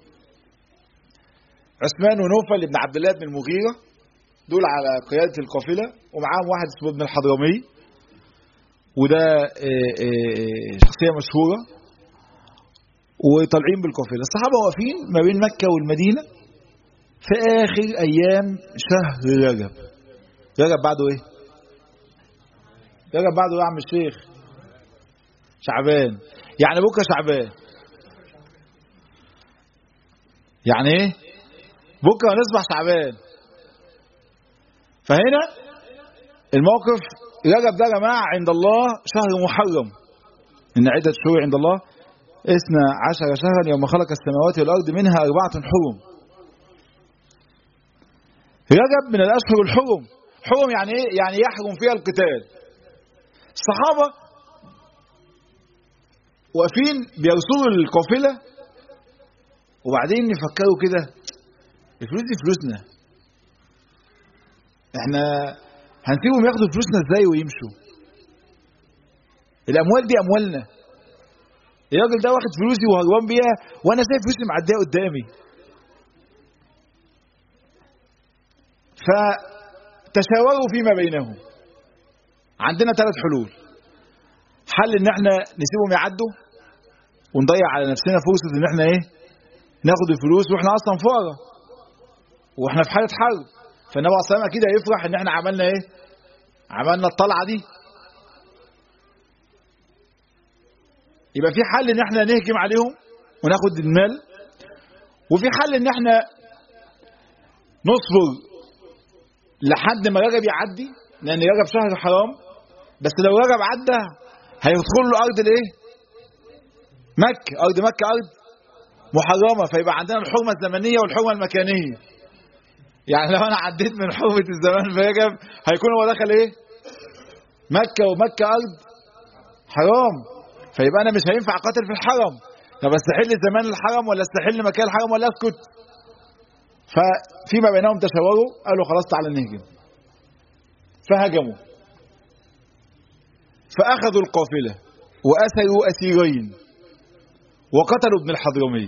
عثمان ونوفل ابن عبد الله بن المغيره دول على قياده القافله ومعاهم واحد اسمه ابن الحضرمي وده شخصيه مشهوره وطالعين بالقافله الصحابه واقفين ما بين مكه والمدينه في اخر ايام شهر رجب رجب بعده ايه رجب بعده ايه يا عم الشيخ شعبان يعني بكره شعبان يعني ايه بكره نصبح شعبان فهنا الموقف رجب ده يا جماعه عند الله شهر محرم ان عده شهور عند الله اثنى عشر شهرا يوم خلق السماوات والارض منها اربعه حرم رجب من الاشهر الحرم حرم يعني ايه يعني يحرم فيها القتال الصحابه واقفين بيرسلوا القافله وبعدين يفكروا كده الفلوس دي فلوسنا احنا هنسيبهم ياخدوا فلوسنا ازاي ويمشوا الاموال دي اموالنا الراجل ده واخد فلوسي وهربان بيها وانا سايب فلوسي معديه قدامي فتشاوروا فيما بينهم عندنا ثلاث حلول حل ان احنا نسيبهم يعدوا ونضيع على نفسنا فرصه ان احنا ايه ناخد الفلوس واحنا اصلا فقراء واحنا في حاله حرب فالنبي عليه الصلاه اكيد هيفرح ان احنا عملنا ايه عملنا الطلعه دي يبقى في حل ان احنا نهجم عليهم وناخد المال وفي حل ان احنا نصبر لحد ما رجب يعدي لان رجب شهر حرام بس لو رجب عدى هيدخل له ارض الايه مكه ارض مكه ارض محرمه فيبقى عندنا الحرمه الزمنيه والحرمه المكانيه يعني لو انا عديت من حرمه الزمان في رجب هيكون هو دخل ايه مكه ومكه ارض حرام فيبقى انا مش هينفع اقاتل في الحرم طب استحل زمان الحرم ولا استحل مكان الحرم ولا اسكت ففيما بينهم تشاوروا قالوا خلاص تعالى نهجم فهجموا فاخذوا القافله واسروا اسيرين وقتلوا ابن الحضرمي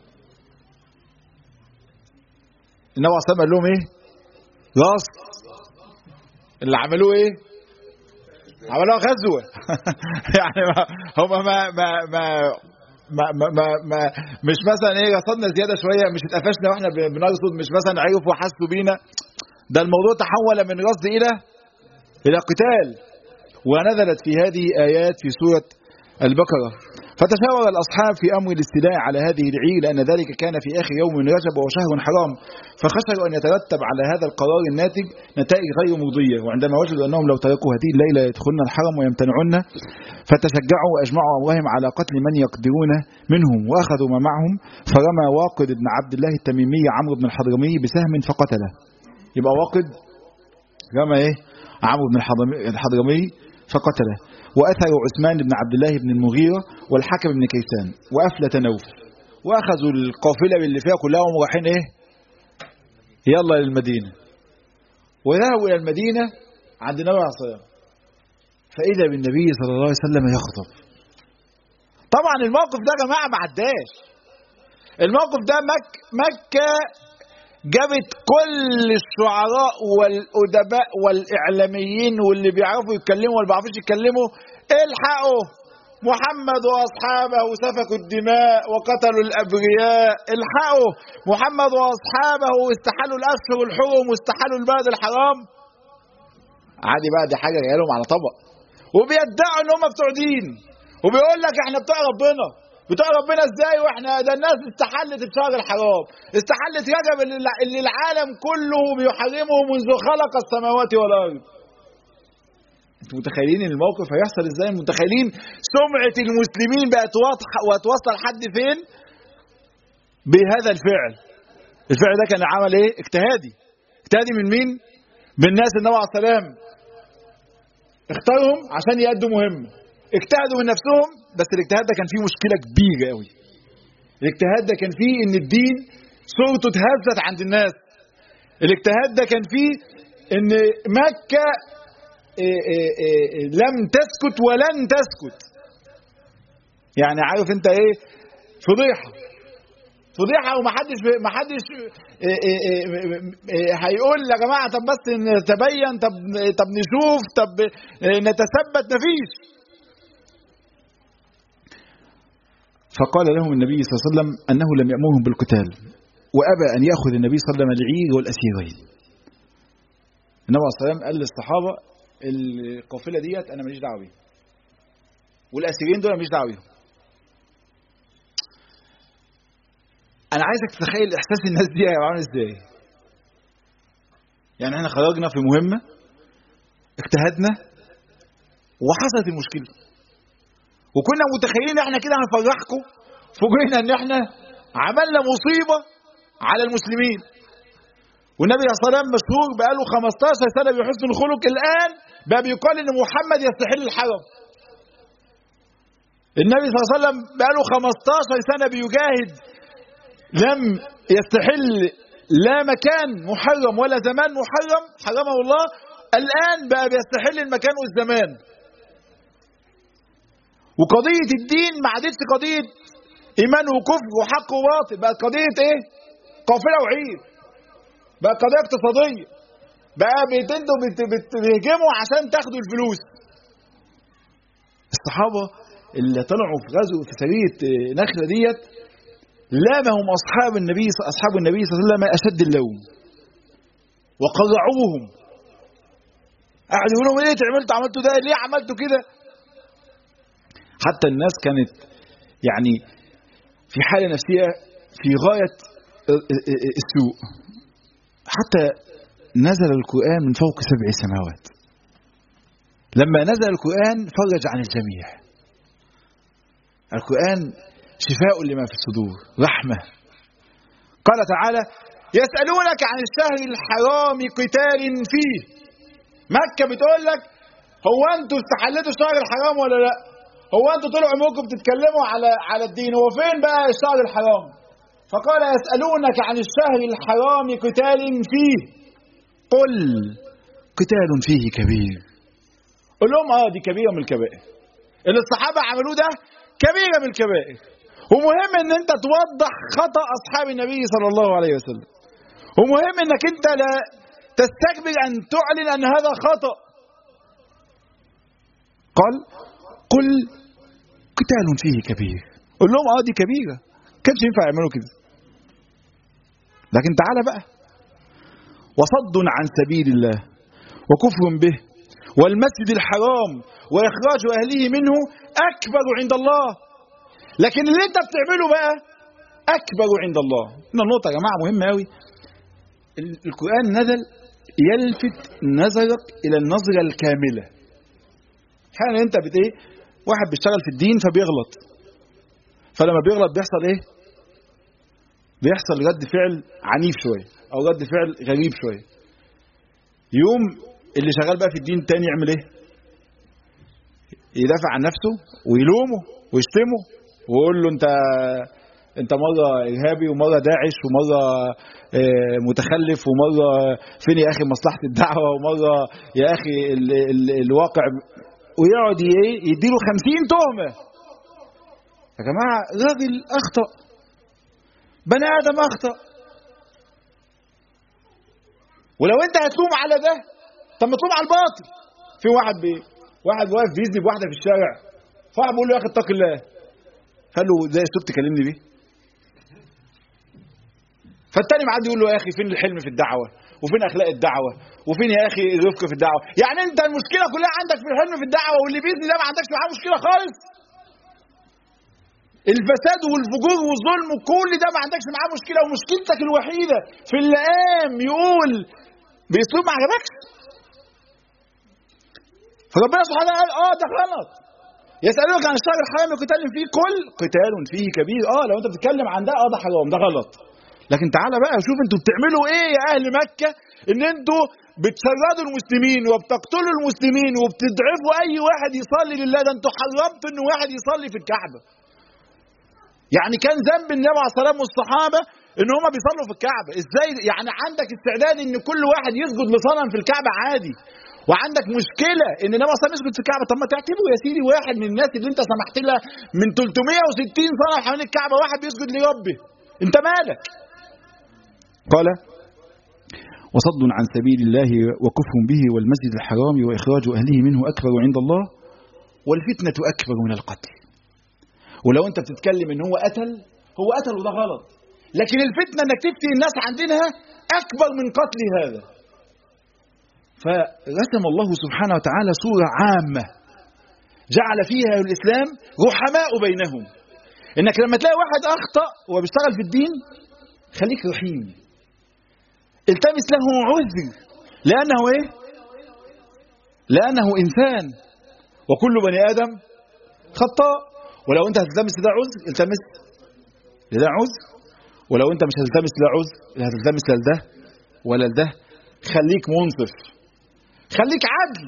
النبي عليه الصلاه قال لهم ايه راس اللي عملوه ايه عملوها غزوه يعني ما هم ما ما ما ما, ما, ما, ما مش مثلا ايه رصدنا زياده شويه مش اتقفشنا واحنا بنرصد مش مثلا عرفوا وحسوا بينا ده الموضوع تحول من رصد الى الى قتال ونزلت في هذه ايات في سوره البقره فتشاور الأصحاب في أمر الاستيلاء على هذه العير لأن ذلك كان في آخر يوم من رجب وهو شهر حرام فخشوا أن يترتب على هذا القرار الناتج نتائج غير مرضية وعندما وجدوا أنهم لو تركوا هذه الليلة يدخلن الحرم ويمتنعن فتشجعوا وأجمعوا أمرهم على قتل من يقدرون منهم وأخذوا ما معهم فرمى واقد بن عبد الله التميمي عمرو بن الحضرمي بسهم فقتله يبقى واقد رمى إيه عمرو بن الحضرمي فقتله وأثروا عثمان بن عبد الله بن المغيرة والحكم بن كيسان وأفلة نوفل وأخذوا القافلة اللي فيها كلها وهم رايحين إيه يلا للمدينة وذهبوا إلى المدينة عند النبي عليه الصلاة والسلام فإذا بالنبي صلى الله عليه وسلم يخطب طبعا الموقف ده يا جماعة ما عداش الموقف ده مك مكة جابت كل الشعراء والأدباء والإعلاميين واللي بيعرفوا يتكلموا واللي ما بيعرفوش يتكلموا الحقوا محمد وأصحابه سفكوا الدماء وقتلوا الأبرياء الحقوا محمد وأصحابه استحلوا الأشهر الحرم واستحلوا البلد الحرام عادي بقى دي حاجة جايلهم على طبق وبيدعوا ان هم بتوع دين وبيقول لك احنا بتوع ربنا بتوع ربنا ازاي واحنا ده الناس استحلت الشهر الحرام استحلت رجب اللي العالم كله بيحرمه منذ خلق السماوات والارض انتوا متخيلين ان الموقف هيحصل ازاي متخيلين سمعه المسلمين بقت واضحه وهتوصل حد فين بهذا الفعل الفعل ده كان عمل ايه اجتهادي اجتهادي من مين من ناس النبي عليه السلام اختارهم عشان يأدوا مهمه اجتهدوا من نفسهم بس الاجتهاد ده كان فيه مشكله كبيره قوي الاجتهاد ده كان فيه ان الدين صورته اتهزت عند الناس الاجتهاد ده كان فيه ان مكة إيه إيه إيه لم تسكت ولن تسكت يعني عارف انت ايه فضيحة فضيحة ومحدش محدش هيقول يا جماعة طب بس نتبين طب طب نشوف طب نتثبت مفيش فقال لهم النبي صلى الله عليه وسلم انه لم يأمرهم بالقتال وابى ان ياخذ النبي صلى الله عليه وسلم العير والاسيرين النبي عليه الصلاه والسلام قال للصحابه القافله ديت انا ماليش دعوه بيها والاسيرين دول ماليش دعوه بيهم انا عايزك تتخيل احساس الناس دي هيبقى عامل ازاي يعني احنا خرجنا في مهمه اجتهدنا وحصلت المشكله وكنا متخيلين ان احنا كده هنفرحكم فوجئنا ان احنا عملنا مصيبه على المسلمين والنبي صلى الله عليه وسلم مشهور بقاله 15 سنه بحسن الخلق الان بقى بيقال ان محمد يستحل الحرم النبي صلى الله عليه وسلم بقاله 15 سنه بيجاهد لم يستحل لا مكان محرم ولا زمان محرم حرمه الله الان بقى بيستحل المكان والزمان وقضيه الدين ما عادتش قضيه ايمان وكفر وحق وباطل بقت قضيه ايه قافله وعير بقى قضيه اقتصاديه بقى بتنتوا بتهجموا عشان تاخدوا الفلوس الصحابه اللي طلعوا في غزو في سريه نخله ديت لامهم اصحاب النبي اصحاب النبي صلى الله عليه وسلم اشد اللوم وقرعوهم قعدوا يقولوا ايه عملتوا عملتوا ده ليه عملتوا كده حتى الناس كانت يعني في حاله نفسيه في غايه السوء حتى نزل القرآن من فوق سبع سماوات لما نزل القرآن فرج عن الجميع القرآن شفاء لما في الصدور رحمة قال تعالى يسألونك عن الشهر الحرام قتال فيه مكة بتقول لك هو انتوا استحلتوا الشهر الحرام ولا لا هو انتوا طلعوا منكم بتتكلموا على على الدين هو فين بقى الشهر الحرام فقال يسألونك عن الشهر الحرام قتال فيه قل قتال فيه كبير قل لهم اه دي كبيرة من الكبائر اللي الصحابة عملوه ده كبيرة من الكبائر ومهم ان انت توضح خطأ اصحاب النبي صلى الله عليه وسلم ومهم انك انت لا تستكبر ان تعلن ان هذا خطأ قال قل قتال فيه كبير قل لهم اه دي كبيرة كانش ينفع يعملوا كده لكن تعالى بقى وصد عن سبيل الله وكفر به والمسجد الحرام وإخراج أهله منه أكبر عند الله لكن اللي أنت بتعمله بقى أكبر عند الله هنا النقطة يا جماعة مهمة أوي القرآن نزل يلفت نظرك إلى النظرة الكاملة أحيانا أنت بت إيه واحد بيشتغل في الدين فبيغلط فلما بيغلط بيحصل إيه بيحصل رد فعل عنيف شويه او رد فعل غريب شويه يوم اللي شغال بقى في الدين تاني يعمل ايه يدافع عن نفسه ويلومه ويشتمه ويقول له انت انت مره ارهابي ومره داعش ومره متخلف ومره فين يا اخي مصلحه الدعوه ومره يا اخي ال ال الواقع ويقعد يديله خمسين تهمه يا جماعه راجل اخطأ بني ادم اخطا ولو انت هتلوم على ده طب ما تلوم على الباطل في واحد بي واحد واقف بيذنب واحده في الشارع فواحد بيقول له يا اخي اتق الله قال له زي اسلوب تكلمني بيه فالتاني معدي يقول له يا اخي فين الحلم في الدعوه وفين اخلاق الدعوه وفين يا اخي الرفق في الدعوه يعني انت المشكله كلها عندك في الحلم في الدعوه واللي باذن الله ما عندكش معاه مشكله خالص الفساد والفجور والظلم وكل ده ما عندكش معاه مشكله ومشكلتك الوحيده في اللي قام يقول باسلوب ما عجبكش فربنا سبحانه قال اه ده غلط يسألونك عن الشهر الحرام قتال فيه كل قتال فيه كبير اه لو انت بتتكلم عن ده اه ده حرام ده غلط لكن تعالى بقى شوف انتوا بتعملوا ايه يا اهل مكة ان انتوا بتشردوا المسلمين وبتقتلوا المسلمين وبتضعفوا اي واحد يصلي لله ده انتوا حرمتوا ان واحد يصلي في الكعبة يعني كان ذنب النبي عليه الصلاه والسلام والصحابه ان هم بيصلوا في الكعبه ازاي يعني عندك استعداد ان كل واحد يسجد لصنم في الكعبه عادي وعندك مشكله ان النبي صلى يسجد في الكعبه طب ما تعتبره يا سيدي واحد من الناس اللي انت سمحت لها من 360 صنم حوالين الكعبه واحد بيسجد لربه انت مالك قال وصد عن سبيل الله وكفر به والمسجد الحرام واخراج اهله منه اكبر عند الله والفتنه اكبر من القتل ولو انت بتتكلم ان هو قتل هو قتل وده غلط لكن الفتنه انك تفتي الناس عندنا اكبر من قتل هذا فرسم الله سبحانه وتعالى صوره عامه جعل فيها الاسلام رحماء بينهم انك لما تلاقي واحد اخطا وهو بيشتغل في الدين خليك رحيم التمس له عذر لانه ايه لانه انسان وكل بني ادم خطاء ولو انت هتلتمس لده عذر التمس لده عذر ولو انت مش هتلتمس لده عذر لا هتلتمس لا لده ولا لده خليك منصف خليك عدل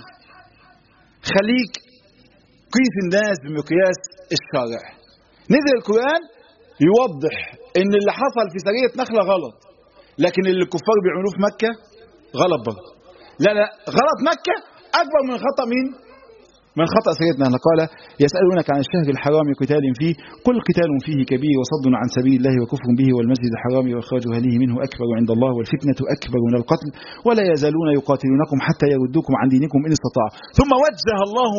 خليك قيس الناس بمقياس الشرع نزل القرآن يوضح ان اللي حصل في سرية نخلة غلط لكن اللي الكفار بيعملوه في مكة غلط برضه لا لا غلط مكة اكبر من خطأ مين من خطأ سيدنا قال يسألونك عن الشهر الحرام قتال فيه قل قتال فيه كبير وصد عن سبيل الله وكفر به والمسجد الحرام وإخراج أهله منه أكبر عند الله والفتنة أكبر من القتل ولا يزالون يقاتلونكم حتى يردوكم عن دينكم إن استطاعوا ثم وجه الله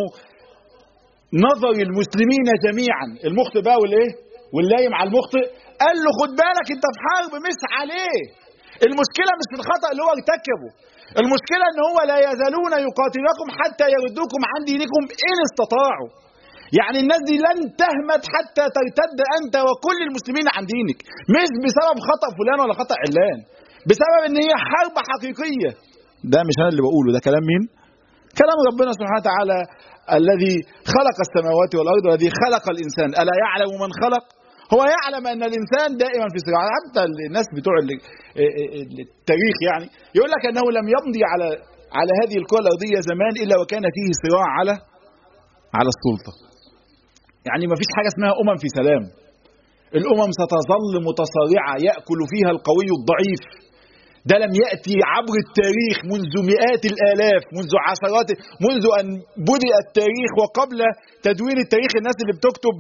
نظر المسلمين جميعا المخطئ بقى والايه واللايم على المخطئ قال له خد بالك انت في حرب مش عليه المشكلة مش في الخطأ اللي هو ارتكبه المشكلة ان هو لا يزالون يقاتلكم حتى يردوكم عن دينكم ان استطاعوا يعني الناس دي لن تهمت حتى ترتد انت وكل المسلمين عن دينك مش بسبب خطأ فلان ولا خطأ علان بسبب ان هي حرب حقيقية ده مش انا اللي بقوله ده كلام مين كلام ربنا سبحانه وتعالى الذي خلق السماوات والارض والذي خلق الانسان الا يعلم من خلق هو يعلم ان الانسان دائما في صراع حتى الناس بتوع التاريخ يعني يقول لك انه لم يمضي على على هذه الكره الارضيه زمان الا وكان فيه صراع على على السلطه يعني ما فيش حاجه اسمها امم في سلام الامم ستظل متصارعه ياكل فيها القوي الضعيف ده لم يأتي عبر التاريخ منذ مئات الآلاف منذ عشرات منذ أن بدأ التاريخ وقبل تدوين التاريخ الناس اللي بتكتب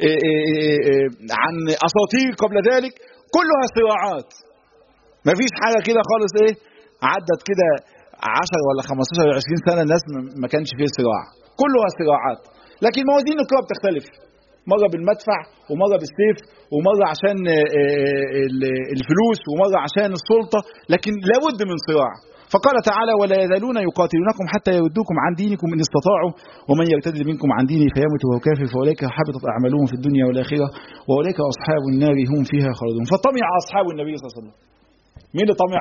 عن أساطير قبل ذلك كلها صراعات ما فيش حاجة كده خالص إيه عدت كده 10 ولا 15 ولا 20 سنة الناس ما كانش فيه صراع كلها صراعات لكن موازين القوى بتختلف مرة بالمدفع ومرة بالسيف ومرة عشان الفلوس ومرة عشان السلطة لكن لابد من صراع فقال تعالى ولا يزالون يقاتلونكم حتى يردوكم عن دينكم إن استطاعوا ومن يرتد منكم عن دينه فيمت وهو كافر فأولئك حبطت أعمالهم في الدنيا والآخرة وأولئك أصحاب النار هم فيها خالدون فطمع أصحاب النبي صلى الله عليه وسلم مين اللي طمع؟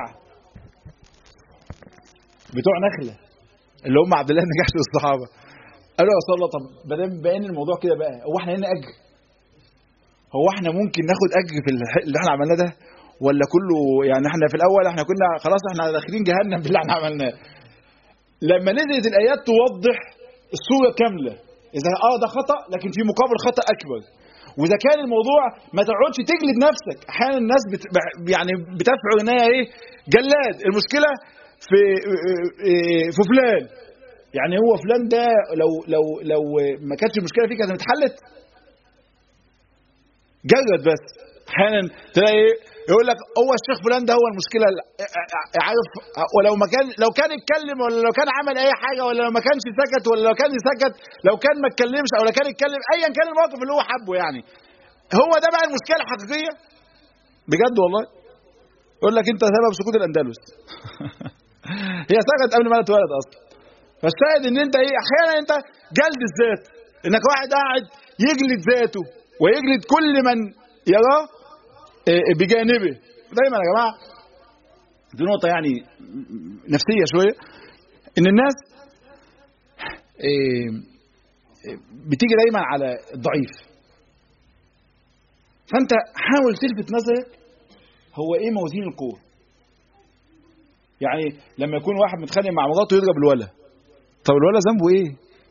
بتوع نخلة اللي هم عبد الله بن جحش والصحابة قالوا يا رسول الله طب ما دام باين الموضوع كده بقى هو احنا هنا اجر هو احنا ممكن ناخد اجر في اللي احنا عملناه ده ولا كله يعني احنا في الاول احنا كنا خلاص احنا داخلين جهنم باللي احنا عملناه لما نزلت الايات توضح الصوره كامله اذا اه ده خطا لكن في مقابل خطا اكبر واذا كان الموضوع ما تقعدش تجلد نفسك احيانا الناس بت يعني بتفعل انها ايه جلاد المشكله في في فلان يعني هو فلان ده لو لو لو ما كانتش المشكله فيه كانت اتحلت جرد بس احيانا تلاقي يقول لك هو الشيخ فلان ده هو المشكله عارف ولو ما كان لو كان اتكلم ولا لو كان عمل اي حاجه ولا لو ما كانش سكت ولا لو كان سكت لو كان ما اتكلمش او لو كان اتكلم ايا كان الموقف اللي هو حبه يعني هو ده بقى المشكله الحقيقيه بجد والله يقول لك انت سبب سقوط الاندلس هي سكت قبل ما اتولد اصلا فالشاهد ان انت ايه احيانا انت جلد الذات انك واحد قاعد يجلد ذاته ويجلد كل من يراه بجانبه دايما يا جماعه دي نقطه يعني نفسيه شويه ان الناس إيه بتيجي دايما على الضعيف فانت حاول تلفت نظرك هو ايه موازين القوه يعني لما يكون واحد متخانق مع مراته يضرب الولا طب الولا ذنبه ايه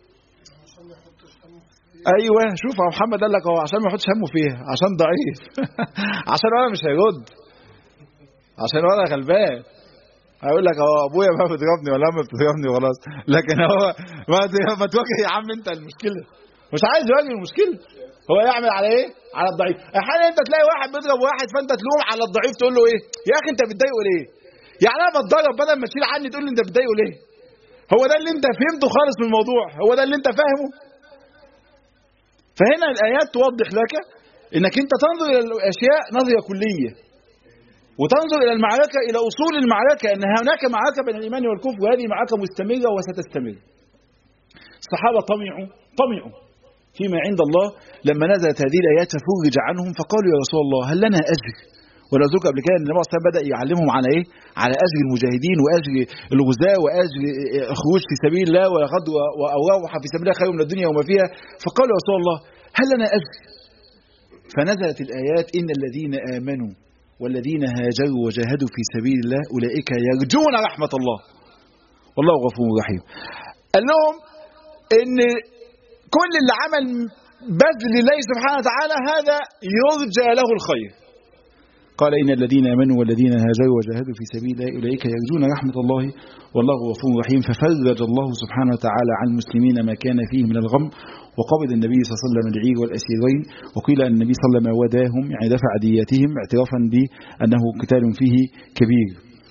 ايوه شوف يا محمد قال لك هو عشان ما يحطش همه فيها عشان ضعيف عشان ولا مش هيرد عشان ولا غلبان هيقول لك هو ابويا ما بتضربني ولا امي بتضربني وخلاص لكن هو ما ما تواجه يا عم انت المشكله مش عايز يواجه المشكله هو يعمل على ايه؟ على الضعيف احيانا انت تلاقي واحد بيضرب واحد فانت تلوم على الضعيف تقول له ايه؟ يا اخي انت بتضايقه ليه؟ يعني انا بتضرب بدل ما تشيل عني تقول لي انت بتضايقه ليه؟ هو ده اللي انت فهمته خالص من الموضوع هو ده اللي انت فاهمه فهنا الايات توضح لك انك انت تنظر الى الاشياء نظره كليه وتنظر الى المعركه الى اصول المعركه ان هناك معركه بين الايمان والكفر وهذه معركه مستمره وستستمر الصحابه طمعوا طمعوا فيما عند الله لما نزلت هذه الايات ففرج عنهم فقالوا يا رسول الله هل لنا اجر ولا ذكر قبل كده ان النبي صلى الله عليه وسلم بدا يعلمهم على ايه؟ على اجر المجاهدين واجر الغزاة واجر الخروج في سبيل الله والغدو واروح في سبيل الله خير من الدنيا وما فيها فقالوا يا رسول الله هل لنا اجر؟ فنزلت الايات ان الذين امنوا والذين هاجروا وجاهدوا في سبيل الله اولئك يرجون رحمه الله والله غفور رحيم. قال لهم ان كل اللي عمل بذل لله سبحانه وتعالى هذا يرجى له الخير. قال إن الذين آمنوا والذين هاجروا وجاهدوا في سبيل الله أولئك يرجون رحمة الله والله غفور رحيم ففرج الله سبحانه وتعالى عن المسلمين ما كان فيه من الغم وقبض النبي صلى الله عليه وسلم العير والأسيرين وقيل أن النبي صلى الله عليه وسلم وداهم يعني دفع دياتهم اعترافا بأنه قتال فيه كبير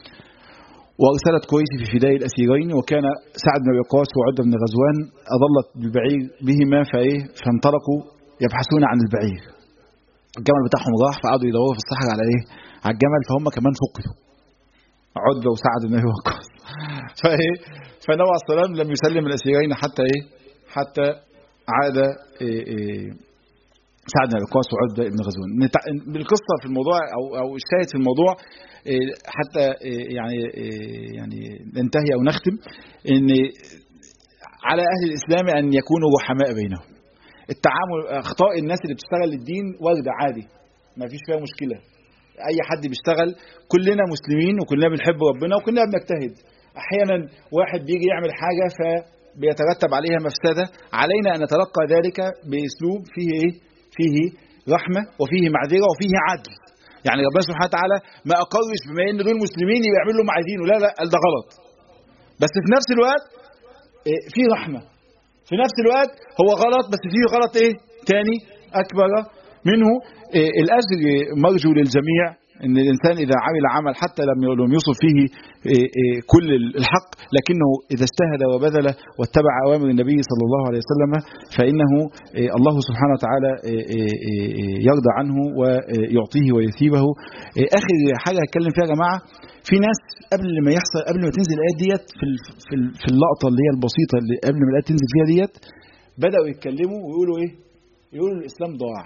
وأرسلت قريش في فداء الأسيرين وكان سعد بن وقاص وعد بن غزوان أضلت بالبعير بهما فإيه فانطلقوا يبحثون عن البعير الجمل بتاعهم راح فقعدوا يدوروا في الصحراء على ايه؟ على الجمل فهم كمان فقدوا. عتبه وسعد بن ابي وقاص. فايه؟ فالنبي عليه السلام لم يسلم الاسيرين حتى ايه؟ حتى عاد إيه إيه سعد بن ابي وقاص وعتبه بن غزوان. بالقصه في الموضوع او او الشاهد في الموضوع إيه حتى يعني يعني ننتهي او نختم ان على اهل الاسلام ان يكونوا رحماء بينهم. التعامل اخطاء الناس اللي بتشتغل للدين وارده عادي ما فيش فيها مشكله اي حد بيشتغل كلنا مسلمين وكلنا بنحب ربنا وكلنا بنجتهد احيانا واحد بيجي يعمل حاجه فبيترتب عليها مفسده علينا ان نتلقى ذلك باسلوب فيه ايه فيه رحمه وفيه معذره وفيه عدل يعني ربنا سبحانه وتعالى ما اقرش بما ان دول مسلمين يبقى يعملوا اللي هم عايزينه لا لا قال ده غلط بس في نفس الوقت في رحمه في نفس الوقت هو غلط بس فيه غلط ايه تاني اكبر منه إيه الاجر مرجو للجميع ان الانسان اذا عمل عمل حتى لم لم يصب فيه إيه إيه كل الحق لكنه اذا اجتهد وبذل واتبع اوامر النبي صلى الله عليه وسلم فانه الله سبحانه وتعالى يرضى عنه ويعطيه ويثيبه اخر حاجه هتكلم فيها يا جماعه في ناس قبل ما يحصل قبل ما تنزل الايات ديت في في في اللقطه اللي هي البسيطه اللي قبل ما الايات تنزل فيها ديت بداوا يتكلموا ويقولوا ايه؟ يقولوا الاسلام ضاع.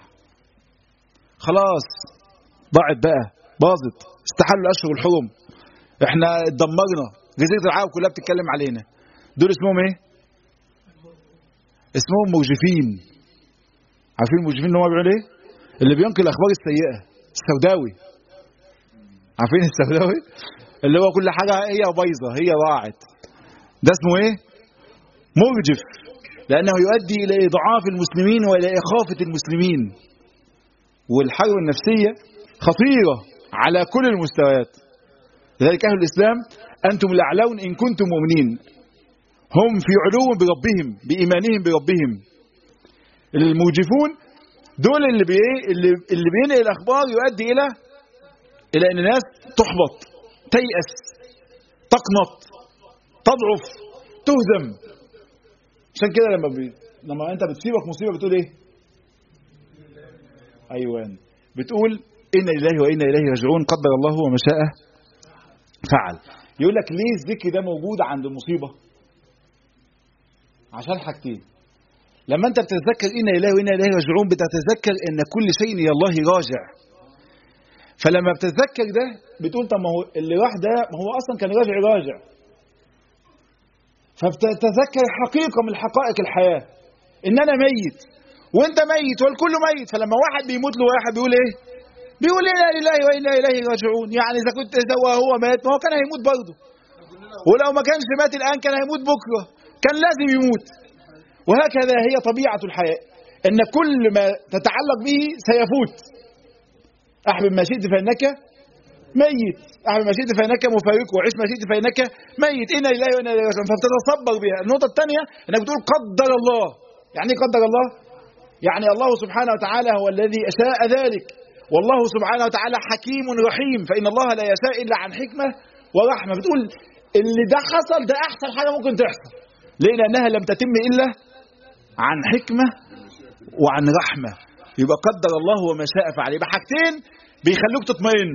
خلاص ضاعت بقى باظت استحلوا الاشهر الحرم احنا اتدمرنا جزيره العرب كلها بتتكلم علينا دول اسمهم ايه؟ اسمهم مرجفين عارفين المرجفين اللي هم بيعملوا ايه؟ اللي بينقل الاخبار السيئه السوداوي عارفين السوداوي اللي هو كل حاجه هي بايظه هي ضاعت ده اسمه ايه مرجف لانه يؤدي الى اضعاف المسلمين والى اخافه المسلمين والحرب النفسيه خطيره على كل المستويات لذلك اهل الاسلام انتم الاعلون ان كنتم مؤمنين هم في علو بربهم بايمانهم بربهم الموجفون دول اللي بي اللي اللي بينقل الاخبار يؤدي الى الى ان الناس تحبط تيأس تقنط تضعف تهزم عشان كده لما بي... لما انت بتصيبك مصيبه بتقول ايه؟ ايوه بتقول انا لله وانا اليه راجعون قدر الله وما شاء فعل يقول لك ليه الذكر ده موجود عند المصيبه؟ عشان حاجتين لما انت بتتذكر انا لله وانا اليه راجعون بتتذكر ان كل شيء الى الله راجع فلما بتتذكر ده بتقول طب ما هو اللي راح ده ما هو اصلا كان راجع راجع فبتتذكر حقيقة من حقائق الحياة إن أنا ميت وأنت ميت والكل ميت فلما واحد بيموت له واحد بيقول إيه؟ بيقول إنا لله وإنا إليه راجعون يعني إذا كنت إذا هو مات ما هو كان هيموت برضه ولو ما كانش مات الآن كان هيموت بكرة كان لازم يموت وهكذا هي طبيعة الحياة إن كل ما تتعلق به سيفوت أحبب ما شئت فإنك ميت أحبب ما شئت فإنك مفارق وعيش ما شئت فإنك ميت إنا لله وإنا إليه راجعون فبتتصبر بها النقطة الثانية إنك بتقول قدر الله يعني إيه قدر الله يعني الله سبحانه وتعالى هو الذي أشاء ذلك والله سبحانه وتعالى حكيم رحيم فإن الله لا يشاء إلا عن حكمة ورحمة بتقول اللي ده حصل ده أحسن حاجة ممكن تحصل ليه لأنها لم تتم إلا عن حكمة وعن رحمة يبقى قدر الله وما شاء فعل يبقى حاجتين بيخلوك تطمئن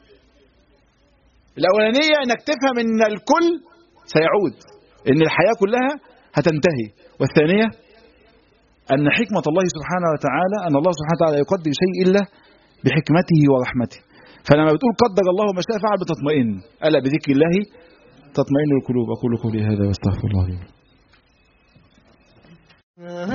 الأولانية إنك تفهم إن الكل سيعود إن الحياة كلها هتنتهي والثانية أن حكمة الله سبحانه وتعالى أن الله سبحانه وتعالى يقدر شيء إلا بحكمته ورحمته فلما بتقول قدر الله ما شاء فعل بتطمئن ألا بذكر الله تطمئن القلوب أقول قولي هذا واستغفر الله لي